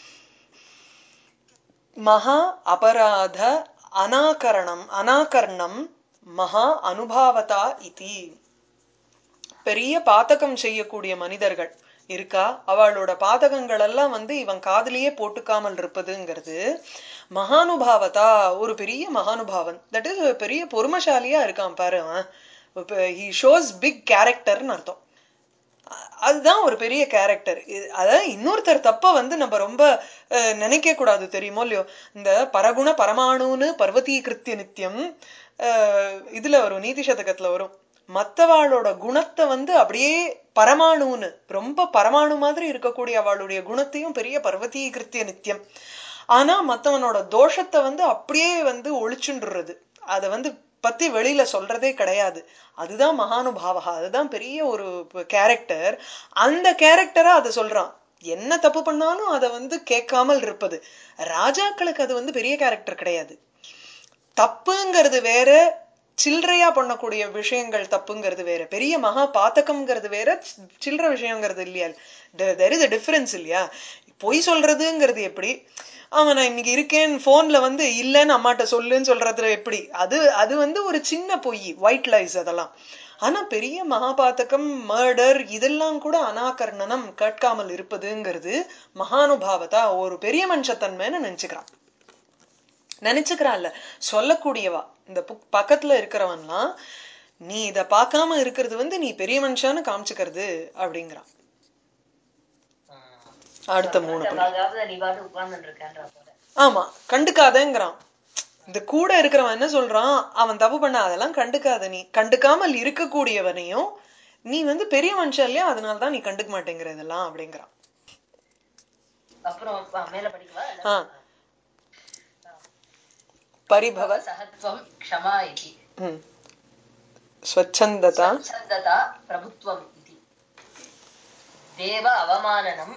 மகா அபராத அனாகரணம் அனாகரணம் மகா அனுபாவதா இதி பெரிய பாதகம் செய்யக்கூடிய மனிதர்கள் இருக்கா அவளோட பாதகங்கள் எல்லாம் வந்து இவன் காதுலயே போட்டுக்காமல் இருப்பதுங்கிறது மகானுபாவதா ஒரு பெரிய மகானுபாவன் தட் இஸ் பெரிய பொறுமசாலியா இருக்கான் பாரு அவன் ஹி ஷோஸ் பிக் கேரக்டர்னு அர்த்தம் அதுதான் ஒரு பெரிய கேரக்டர் அதாவது இன்னொருத்தர் தப்ப வந்து நம்ம ரொம்ப அஹ், நினைக்க கூடாது தெரியுமோ இல்லையோ இந்த பரகுண பரமாணுன்னு பர்வதீகிருத்திய நித்தியம் அஹ், இதுல வரும் நீதி சதகத்துல வரும் மத்தவாளோட குணத்தை வந்து அப்படியே பரமாணுன்னு ரொம்ப பரமாணு மாதிரி இருக்கக்கூடிய அவளுடைய குணத்தையும் பெரிய பர்வதீகிருத்திய நித்தியம் ஆனா மத்தவனோட தோஷத்தை வந்து அப்படியே வந்து ஒளிச்சுன்றது அத வந்து பத்தி வெளியில சொல்றதே கிடையாது அதுதான் மகானுபாவகா அதுதான் பெரிய ஒரு கேரக்டர் அந்த கேரக்டரா அதை சொல்றான் என்ன தப்பு பண்ணாலும் அதை வந்து கேட்காமல் இருப்பது ராஜாக்களுக்கு அது வந்து பெரிய கேரக்டர் கிடையாது தப்புங்கிறது வேற சில்லறையா பண்ணக்கூடிய விஷயங்கள் தப்புங்கிறது வேற பெரிய மகா பாத்தகம்ங்கிறது வேற சி- சில்லற விஷயங்கிறது இல்லையா தெர் இஸ் a டிஃபரன்ஸ் இல்லையா பொய் சொல்றதுங்கிறது எப்படி அவன் நான் இன்னைக்கு இருக்கேன் போன்ல வந்து இல்லைன்னு அம்மாட்ட சொல்லுன்னு சொல்றது எப்படி அது அது வந்து ஒரு சின்ன பொய் ஒயிட் லைஸ் அதெல்லாம் ஆனா பெரிய மகாபாத்தகம் மர்டர் இதெல்லாம் கூட அனாகர்ணனம் கேட்காமல் இருப்பதுங்கிறது மகானுபாவதா ஒரு பெரிய மனுஷத்தன்மைன்னு நினைச்சுக்கிறான் நினைச்சுக்கிறான்ல சொல்லக்கூடியவா இந்த புக் பக்கத்துல இருக்கிறவன்லாம் நீ இத பார்க்காம இருக்கிறது வந்து நீ பெரிய மனுஷான்னு காமிச்சுக்கிறது அப்படிங்கிறான் அடுத்த மூணு படி. அதாவது நீ பாட்டு உட்கார்ந்துட்டு இருக்கேன்ற போல ஆமா கண்டுக்காதேங்கிறான் இந்த கூட இருக்கிறவன் என்ன சொல்றான் அவன் தப்பு பண்ண அதெல்லாம் கண்டுக்காத நீ கண்டுக்காமல் இருக்கக்கூடியவனையும் நீ வந்து பெரிய மனுஷன் இல்லையா அதனாலதான் நீ கண்டுக்க மாட்டேங்கிற இதெல்லாம் அப்படிங்கிறான் அப்புறம் ஆ, மேல படிக்கவா இல்ல? ஆ. பரிபவ சகத்வம் க்ஷமா இதி ம். ஸ்வச்சந்ததா स्वच्छन्दता प्रभुत्वम् इति देव अवमाननं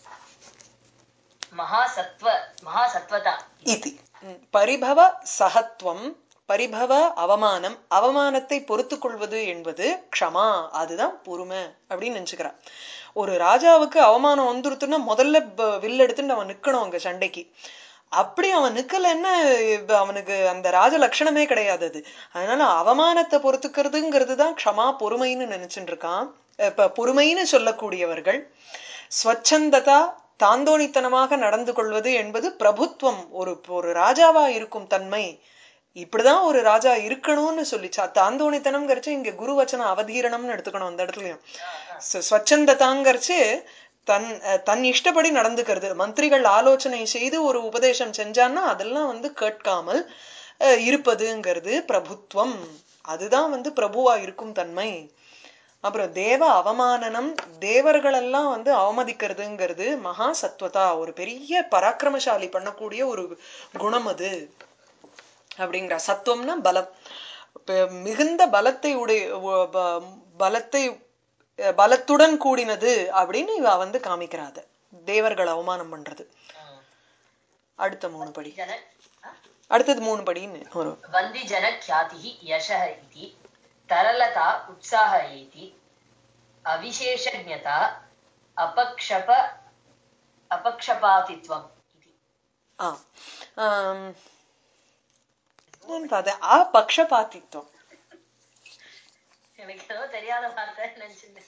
महासत्त्व महासत्त्वता இதி ம். பரிபவ சகத்துவம் பரிபவ அவமானம் அவமானத்தை பொறுத்துக் கொள்வது என்பது க்ஷமா அதுதான் பொறுமை அப்படின்னு நினைச்சுக்கிறான் ஒரு ராஜாவுக்கு அவமானம் வந்துருத்துன்னா முதல்ல ப- வில் எடுத்துட்டு அவன் நிக்கணும் அங்க சண்டைக்கு அப்படி அவன் நிக்கலைன்னா இப்ப அவனுக்கு அந்த ராஜ லட்சணமே கிடையாது அது அதனால அவமானத்தை பொறுத்துக்கிறதுங்கிறது தான் க்ஷமா பொறுமைன்னு நினைச்சுட்டு இருக்கான் இப்ப பொறுமைன்னு சொல்லக்கூடியவர்கள் ஸ்வச்சந்ததா தாந்தோணித்தனமாக நடந்து கொள்வது என்பது பிரபுத்துவம் ஒரு ஒரு ராஜாவா இருக்கும் தன்மை இப்படிதான் ஒரு ராஜா இருக்கணும்னு சொல்லிச்சா தாந்தோணித்தனம்ங்கிறச்சு இங்க குருவச்சன அவதீரணம்னு எடுத்துக்கணும் அந்த இடத்துலயும் ஸ்வ- ஸ்வச்சந்ததாங்கிறச்சு தன் அஹ், தன் இஷ்டப்படி நடந்துக்கிறது மந்திரிகள் ஆலோசனை செய்து ஒரு உபதேசம் செஞ்சான்னா அதெல்லாம் வந்து கேட்காமல் அஹ், இருப்பதுங்கிறது பிரபுத்துவம் அதுதான் வந்து பிரபுவா இருக்கும் தன்மை அப்புறம் தேவ அவமானனம் தேவர்களெல்லாம் வந்து அவமதிக்கிறதுங்கிறது மகா சத்வதா ஒரு பெரிய பராக்கிரமசாலி பண்ணக்கூடிய ஒரு குணம் அது அப்படிங்கிற சத்துவம்னா பலம் இப்ப மிகுந்த பலத்தை உடைய உ- ப- பலத்தை அஹ், பலத்துடன் கூடினது அப்படின்னு இவ வந்து காமிக்கிறாத தேவர்கள் அவமானம் பண்றது அடுத்த மூணு படி जन அடுத்தது மூணு படின்னு வரும் वन्दिजनख्यातिः यशः इति तरलता उत्साह इति अविशेषज्ञता अपक्षप अपक्षपातित्वम् इति ஆ ஆம், என்னன்னு பார்த்தேன் ஆ பக்ஷபாத்தித்வம் எனக்கு ஏதோ தெரியாத வார்த்தை நினைச்சிருந்தேன்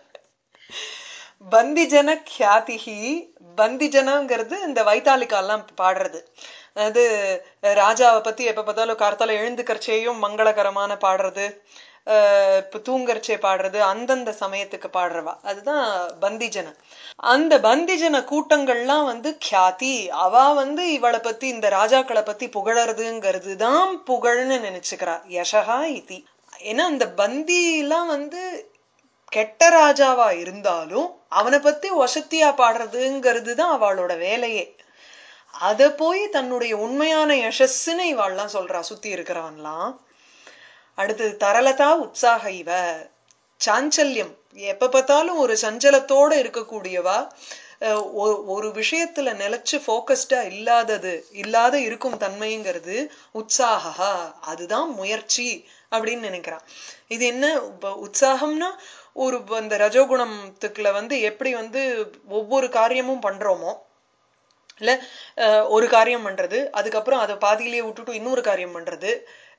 பந்திஜன கியாதிகி பந்திஜனங்கிறது இந்த வைத்தாலிக்காலாம் பாடுறது அது ராஜாவை பத்தி எப்ப பார்த்தாலும் கார்த்தால எழுந்துக்கறச்சேயும் மங்களகரமான பாடுறது அஹ் இப்ப தூங்கறச்சே பாடுறது அந்தந்த சமயத்துக்கு பாடுறவா அதுதான் பந்திஜன அந்த பந்திஜன கூட்டங்கள்லாம் வந்து கியாதி அவ வந்து இவளை பத்தி இந்த ராஜாக்களை பத்தி புகழறதுங்கிறது தான் புகழ்னு நினைச்சுக்கிறா யசகா இதி ஏன்னா அந்த பந்தி எல்லாம் வந்து கெட்ட ராஜாவா இருந்தாலும் அவனை பத்தி வசத்தியா பாடுறதுங்கிறது தான் அவளோட வேலையே அத போய் தன்னுடைய உண்மையான யசஸ்ன்னு இவாள்லாம் சொல்றா சுத்தி இருக்கிறவன்லாம் அடுத்தது தரலதா உற்சாக இவ சாஞ்சல்யம் எப்ப பார்த்தாலும் ஒரு சஞ்சலத்தோட இருக்கக்கூடியவா அஹ் ஒ- ஒரு விஷயத்துல நிலைச்சு போக்கஸ்டா இல்லாதது இல்லாத இருக்கும் தன்மைங்கிறது உற்சாகா அதுதான் முயற்சி அப்படின்னு நினைக்கிறான் இது என்ன இப்ப உற்சாகம்னா ஒரு அந்த ரஜோகுணத்துக்குள்ள வந்து எப்படி வந்து ஒவ்வொரு காரியமும் பண்றோமோ இல்ல அஹ், ஒரு காரியம் பண்றது அதுக்கப்புறம் அதை பாதியிலேயே விட்டுட்டு இன்னொரு காரியம் பண்றது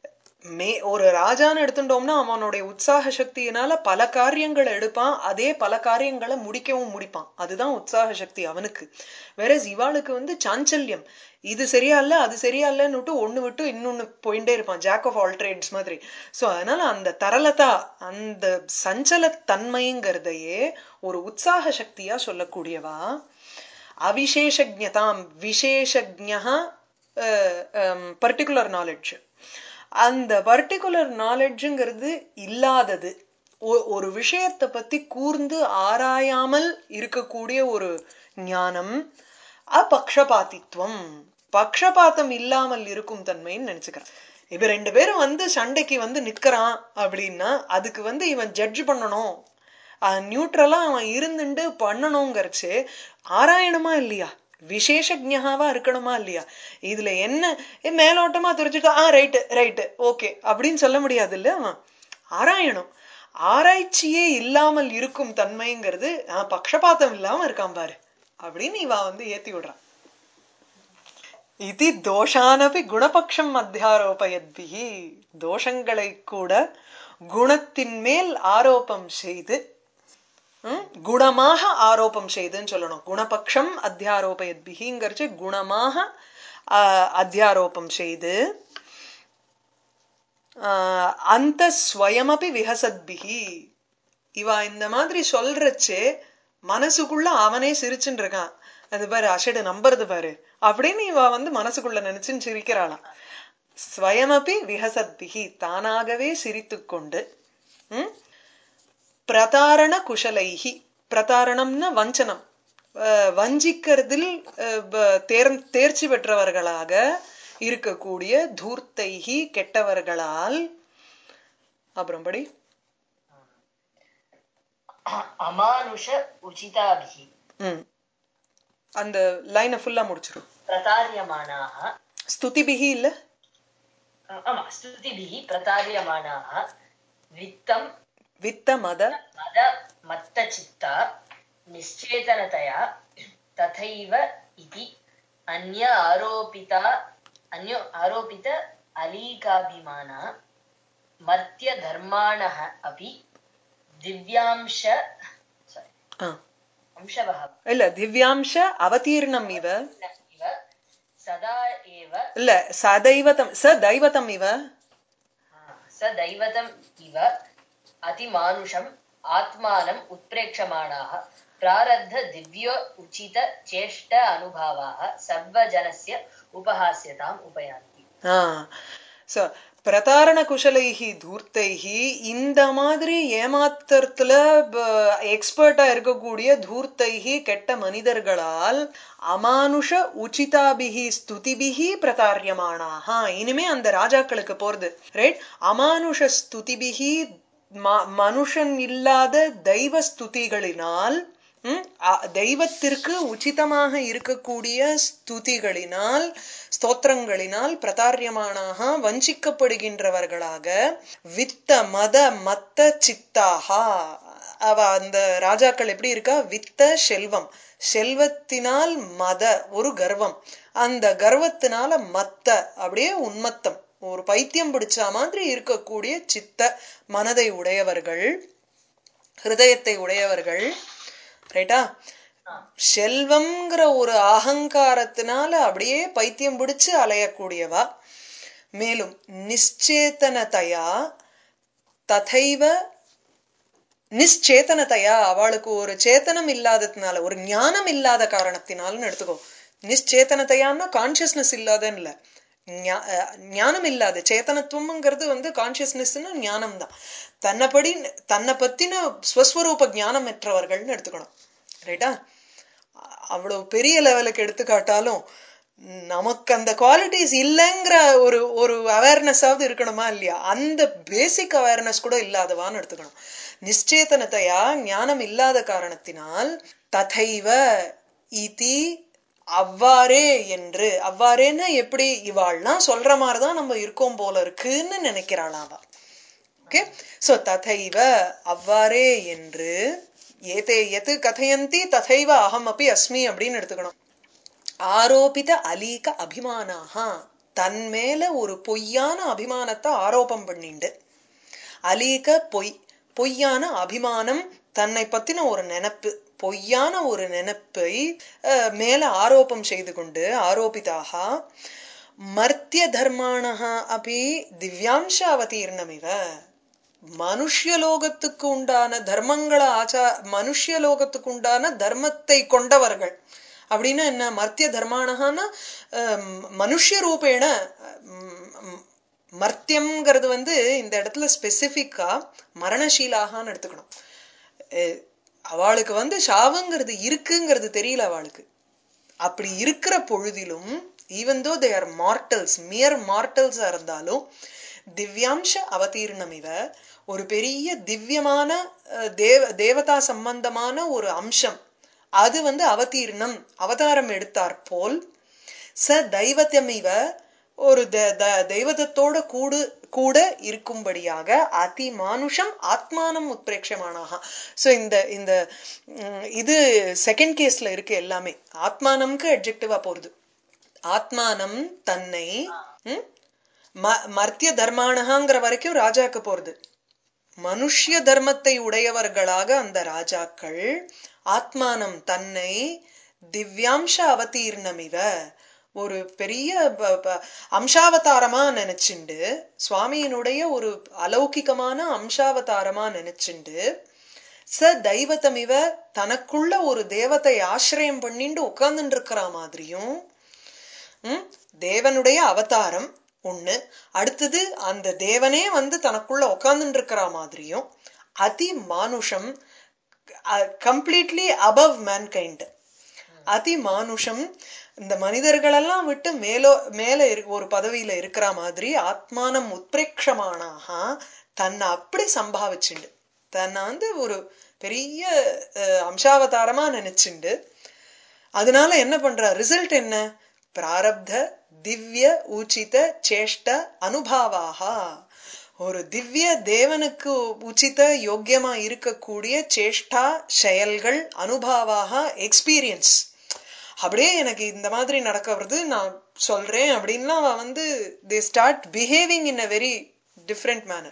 மே ஒரு ராஜான்னு எடுத்துட்டோம்னா அவனுடைய உற்சாக சக்தியினால பல காரியங்களை எடுப்பான் அதே பல காரியங்களை முடிக்கவும் முடிப்பான் அதுதான் உற்சாக சக்தி அவனுக்கு வேற இவாளுக்கு வந்து சாஞ்சல்யம் இது சரியா இல்ல அது சரியா இல்லைன்னு ஒண்ணு விட்டு இன்னொன்னு போயிட்டே இருப்பான் ஜாக் ஆஃப் ஆல் ட்ரேட்ஸ் மாதிரி சோ அதனால அந்த தரலதா அந்த சஞ்சலத்தன்மைங்கிறதையே ஒரு உற்சாக சக்தியா சொல்லக்கூடியவா அவிசேஷஜதாம் விசேஷஜா பர்டிகுலர் நாலேஜ் அந்த பர்டிகுலர் நாலேஜுங்கிறது இல்லாதது ஒ- ஒரு விஷயத்தை பத்தி கூர்ந்து ஆராயாமல் இருக்கக்கூடிய ஒரு ஞானம் அப்பக்ஷபாதித்வம் பக்ஷபாதம் இல்லாமல் இருக்கும் தன்மைன்னு நினைச்சுக்கிறேன் இப்ப ரெண்டு பேரும் வந்து சண்டைக்கு வந்து நிக்கிறான் அப்படின்னா அதுக்கு வந்து இவன் ஜட்ஜ் பண்ணணும் நியூட்ரலா அவன் இருந்துட்டு பண்ணணுங்கிறச்சு ஆராயணுமா இல்லையா விசேஷஜாவா இருக்கணுமா இல்லையா இதுல என்ன ஏ, மேலோட்டமா தெரிஞ்சுட்டு ஆ ரைட்டு ரைட்டு ஓகே அப்படின்னு சொல்ல முடியாது இல்ல அவன் ஆராயணும் ஆராய்ச்சியே இல்லாமல் இருக்கும் தன்மைங்கிறது ஆ, பக்ஷபாதம் இல்லாம இருக்கான் பாரு அப்படின்னு இவ வந்து ஏத்தி விடுறான் இது தோஷானபி குணபக்ஷம் அத்தியாரோபயத்பிகி தோஷங்களை கூட குணத்தின் மேல் ஆரோபம் செய்து ம், குணமாக ஆரோபம் செய்துன்னு சொல்லணும் குணபக்ஷம் அத்தியாரோபயத்பிகிங்கிறச்சு குணமாக ஆ, அத்தியாரோபம் செய்து ஆஹ், அந்த ஸ்வயமபி விஹசத்பிகி இவ இந்த மாதிரி சொல்றச்சே மனசுக்குள்ள அவனே சிரிச்சுன்னு இருக்கான் அது பாரு அஷடு நம்புறது பாரு அப்படின்னு இவ வந்து மனசுக்குள்ள நினைச்சுன்னு சிரிக்கிறாளாம் ஸ்வயமபி விஹசத்பிகி தானாகவே சிரித்துக்கொண்டு ம் பிரதாரண குஷலைஹி பிரதாரணம்னா வஞ்சனம் அஹ் வஞ்சிக்கிறதில் அஹ் ப- தேர் தேர்ச்சி பெற்றவர்களாக இருக்கக்கூடிய தூர்த்தைஹி கெட்டவர்களால் அப்புறம் படி அமானுஷ உச்சிதாபிஹி ம் அந்த லைனை ஃபுல்லா முடிச்சிரும் பிரதாரியமானாக ஸ்துதிபிகி இல்ல ஆமா ஸ்துதிபிஹி பிரதாரியமானாக வித்தம் வித்த மத மத மத்தச்சித்தா நிश्चेतनतया तथैव इति अन्य आरोपिता अन्यो आरोपित अलीकाभिमाना मर्त्यधर्माणः अपि दिव्यांश sorry, ஆ. अंशवः இல்ல திவ்யாம்ச அவதீர்ணம் இவ इव सदा एव இல்ல சதைவதம் ச தைவதம் இவ स दैवतम् इव अतिमानुषम् आत्मानम् उत्प्रेक्षमाणाः प्रारब्ध दिव्यो उचित चेष्ट अनुभावाः सर्वजनस्य उपहास्यताम् उपयान्ति சோ பிரதாரண குஷலைஹி தூர்த்தைஹி இந்த மாதிரி ஏமாத்துறதுல எக்ஸ்பர்ட்டா இருக்கக்கூடிய தூர்த்தைஹி கெட்ட மனிதர்களால் அமானுஷ உச்சிதாபிகி ஸ்துதிபிகி பிரதாரியமானாக இனிமே அந்த ராஜாக்களுக்கு போறது ரைட் அமானுஷ ஸ்துதிபிகி ம- மனுஷன் இல்லாத தெய்வ ஸ்துதிகளினால் ம், அ- தெய்வத்திற்கு உச்சிதமாக இருக்கக்கூடிய ஸ்துதிகளினால் ஸ்தோத்திரங்களினால் பிரதாரியமானாக வஞ்சிக்கப்படுகின்றவர்களாக வித்த மத மத்த சித்தாக அவ அந்த ராஜாக்கள் எப்படி இருக்கா வித்த செல்வம் செல்வத்தினால் மத ஒரு கர்வம் அந்த கர்வத்தினால மத்த அப்படியே உன்மத்தம் ஒரு பைத்தியம் பிடிச்ச மாதிரி இருக்கக்கூடிய சித்த மனதை உடையவர்கள் ஹிருதயத்தை உடையவர்கள் ரைட்டா செல்வம்ங்கிற ஒரு அகங்காரத்தினால அப்படியே பைத்தியம் பிடிச்சு அலையக்கூடியவா மேலும் நிச்சேதனதையா ததைவ நிச்சேதனதையா அவளுக்கு ஒரு சேத்தனம் இல்லாததுனால ஒரு ஞானம் இல்லாத காரணத்தினால்னு எடுத்துக்கோ நிச்சேதனத்தையான்னா கான்சியஸ்னஸ் இல்லாதன்னு இல்ல ஞா- அஹ் ஞானம் இல்லாத சேத்தனத்துவம்ங்கிறது வந்து கான்சியஸ்னஸ்னு ஞானம் தான் தன்னைப்படி தன்னை பத்தின ஸ்வஸ்வரூப ஞானம் பெற்றவர்கள்னு எடுத்துக்கணும் ரைட்டா அவ்வளவு பெரிய லெவலுக்கு எடுத்துக்காட்டாலும் நமக்கு அந்த குவாலிட்டிஸ் இல்லைங்கிற ஒரு ஒரு அவேர்னஸாவது இருக்கணுமா இல்லையா அந்த பேசிக் அவேர்னஸ் கூட இல்லாதவான்னு எடுத்துக்கணும் நிச்சேதனத்தையா ஞானம் இல்லாத காரணத்தினால் ததைவ இதி அவ்வாறே என்று அவ்வாறேன்னு எப்படி இவாள்லாம் சொல்ற மாதிரிதான் நம்ம இருக்கோம் போல இருக்குன்னு நினைக்கிறாளாம் அவ ஓகே சோ ததைவ அவ்வாறே என்று ஏதே எது கதையந்தி ததைவ அகம் அப்படி அஸ்மி அப்படின்னு எடுத்துக்கணும் ஆரோபித அலீக அபிமானாக தன் மேல ஒரு பொய்யான அபிமானத்தை ஆரோபம் பண்ணிண்டு அலீக பொய் பொய்யான அபிமானம் தன்னை பத்தின ஒரு நினைப்பு பொய்யான ஒரு நினைப்பை அஹ், மேல ஆரோபம் செய்து கொண்டு ஆரோபிதாக மர்த்திய தர்மாணः அபி திவ்யாம்ச அவதீர்ணமிவ மனுஷ்யலோகத்துக்கு உண்டான தர்மங்கள ஆச்சா மனுஷ்யலோகத்துக்கு உண்டான தர்மத்தை கொண்டவர்கள் அப்படின்னா என்ன மர்த்திய தர்மானஹான்னா மனுஷ்ய ரூபேண ம், ம், மர்த்தியம்ங்கிறது வந்து இந்த இடத்துல ஸ்பெசிஃபிக்கா மரணசீலாகான்னு எடுத்துக்கணும் அஹ், அவளுக்கு வந்து சாவுங்கிறது இருக்குங்கிறது தெரியல அவளுக்கு அப்படி இருக்கிற பொழுதிலும் even though they are mortals மியர் மார்டல்ஸா இருந்தாலும் திவ்யாம்ச அவதீர்ணம் இவ ஒரு பெரிய திவ்யமான அஹ், தேவ தேவதா சம்பந்தமான ஒரு அம்சம் அது வந்து அவதீர்ணம் அவதாரம் எடுத்தார் போல் ச தெய்வத்தமிவ ஒரு த- த- தெய்வதத்தோட கூடு கூட இருக்கும்படியாக அதி மானுஷம் ஆத்மானம் உத்பிரேட்சமானாக சோ இந்த இந்த ம், இது செகண்ட் கேஸ்ல இருக்கு எல்லாமே ஆத்மானம்க்கு அட்ஜெக்டிவா போறது ஆத்மானம் தன்னை ம், ம- மர்த்திய தர்மானகாங்கிற வரைக்கும் ராஜாக்கு போறது மனுஷ்ய தர்மத்தை உடையவர்களாக அந்த ராஜாக்கள் ஆத்மானம் தன்னை திவ்யாம்ச அவதீர்ணமிவ ஒரு பெரிய ப- ப- அம்சாவதாரமா நினைச்சுண்டு சுவாமியினுடைய ஒரு அலௌகிகமான அம்சாவதாரமா நினைச்சுண்டு ச தெய்வத்தமிவ தனக்குள்ள ஒரு தேவத்தை ஆசிரியம் பண்ணிண்டு உட்கார்ந்துட்டு இருக்கிற மாதிரியும் ம், தேவனுடைய அவதாரம் ஒண்ணு அடுத்தது அந்த தேவனே வந்து தனக்குள்ள உட்கார்ந்துட்டு இருக்கிற மாதிரியும் அதி மானுஷம் கம்ப்ளீட்லி அபவ் மேன்கைண்ட் அதி மானுஷம் இந்த மனிதர்களெல்லாம் விட்டு மேலோ மேல இரு- ஒரு பதவியில இருக்கிற மாதிரி ஆத்மானம் உத்பிரேட்சமானாக தன்னை அப்படி சம்பாவிச்சுண்டு தன்னை வந்து ஒரு பெரிய அஹ், அம்சாவதாரமா நினைச்சுண்டு அதனால என்ன பண்ற ரிசல்ட் என்ன பிராரப்த திவ்ய உச்சித சேஷ்ட அனுபாவாக ஒரு திவ்ய தேவனுக்கு உச்சித யோக்கியமா இருக்கக்கூடிய சேஷ்டா செயல்கள் அனுபாவாக எக்ஸ்பீரியன்ஸ் அப்படியே எனக்கு இந்த மாதிரி நடக்கிறது நான் சொல்றேன் அப்படின்லாம் அவ வந்து they start behaving in a very different manner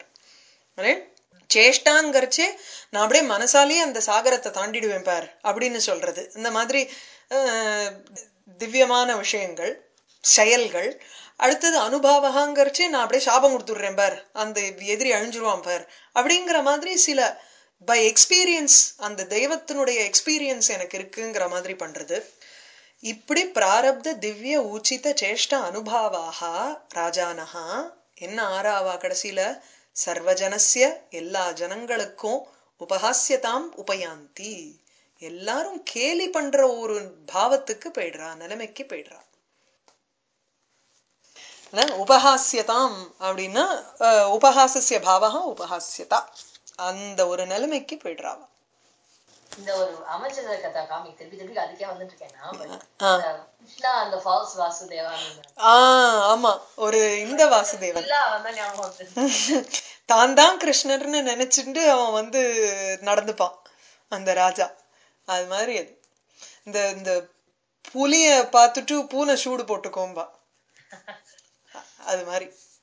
சேஷ்டாங்கிறச்சே நான் அப்படியே மனசாலேயே அந்த சாகரத்தை தாண்டிடுவேன் பார் அப்படின்னு சொல்றது இந்த மாதிரி அஹ், திவ்யமான விஷயங்கள் செயல்கள் அடுத்தது அனுபவகாங்கிறச்சே நான் அப்படியே சாபம் கொடுத்துடுறேன் பார் அந்த எதிரி அழிஞ்சிருவான் பார் அப்படிங்கிற மாதிரி சில பை எக்ஸ்பீரியன்ஸ் அந்த தெய்வத்தினுடைய எக்ஸ்பீரியன்ஸ் எனக்கு இருக்குங்கிற மாதிரி பண்றது இப்படி பிராரப்த திவ்ய ஊச்சித சேஷ்ட அனுபாவாக ராஜானஹா என்ன ஆறாவா கடைசியில சர்வஜனஸ்ய எல்லா ஜனங்களுக்கும் உபஹாஸ்யதாம் உபயாந்தி எல்லாரும் கேலி பண்ற ஒரு பாவத்துக்கு போயிடுறா நிலைமைக்கு போயிடுறா இல்ல, உபஹாஸ்யதாம் அப்படின்னா அஹ், உபஹாசஸ்ய பாவகா உபஹாஸ்யதா அந்த ஒரு நிலைமைக்கு போயிடுறாவா இந்த ஒரு அமைச்சத கதா காமி திருப்பி திருப்பி அதுக்கே வந்துட்டு இருக்கேன் நான் but ஆ. இந்த கிருஷ்ணா அந்த ஃபால்ஸ் வாசுதேவான் ஆஹ் ஆமா ஒரு இந்த வாசுதேவன் இல்ல அவன் தான் ஞாபகம் வருது. தான் தான் கிருஷ்ணர்னு நினைச்சுட்டு அவன் வந்து நடந்துப்பான் அந்த ராஜா அது மாதிரி அது இந்த இந்த புலிய பார்த்துட்டு பூனை சூடு போட்டுக்கோம்பா அது மாதிரி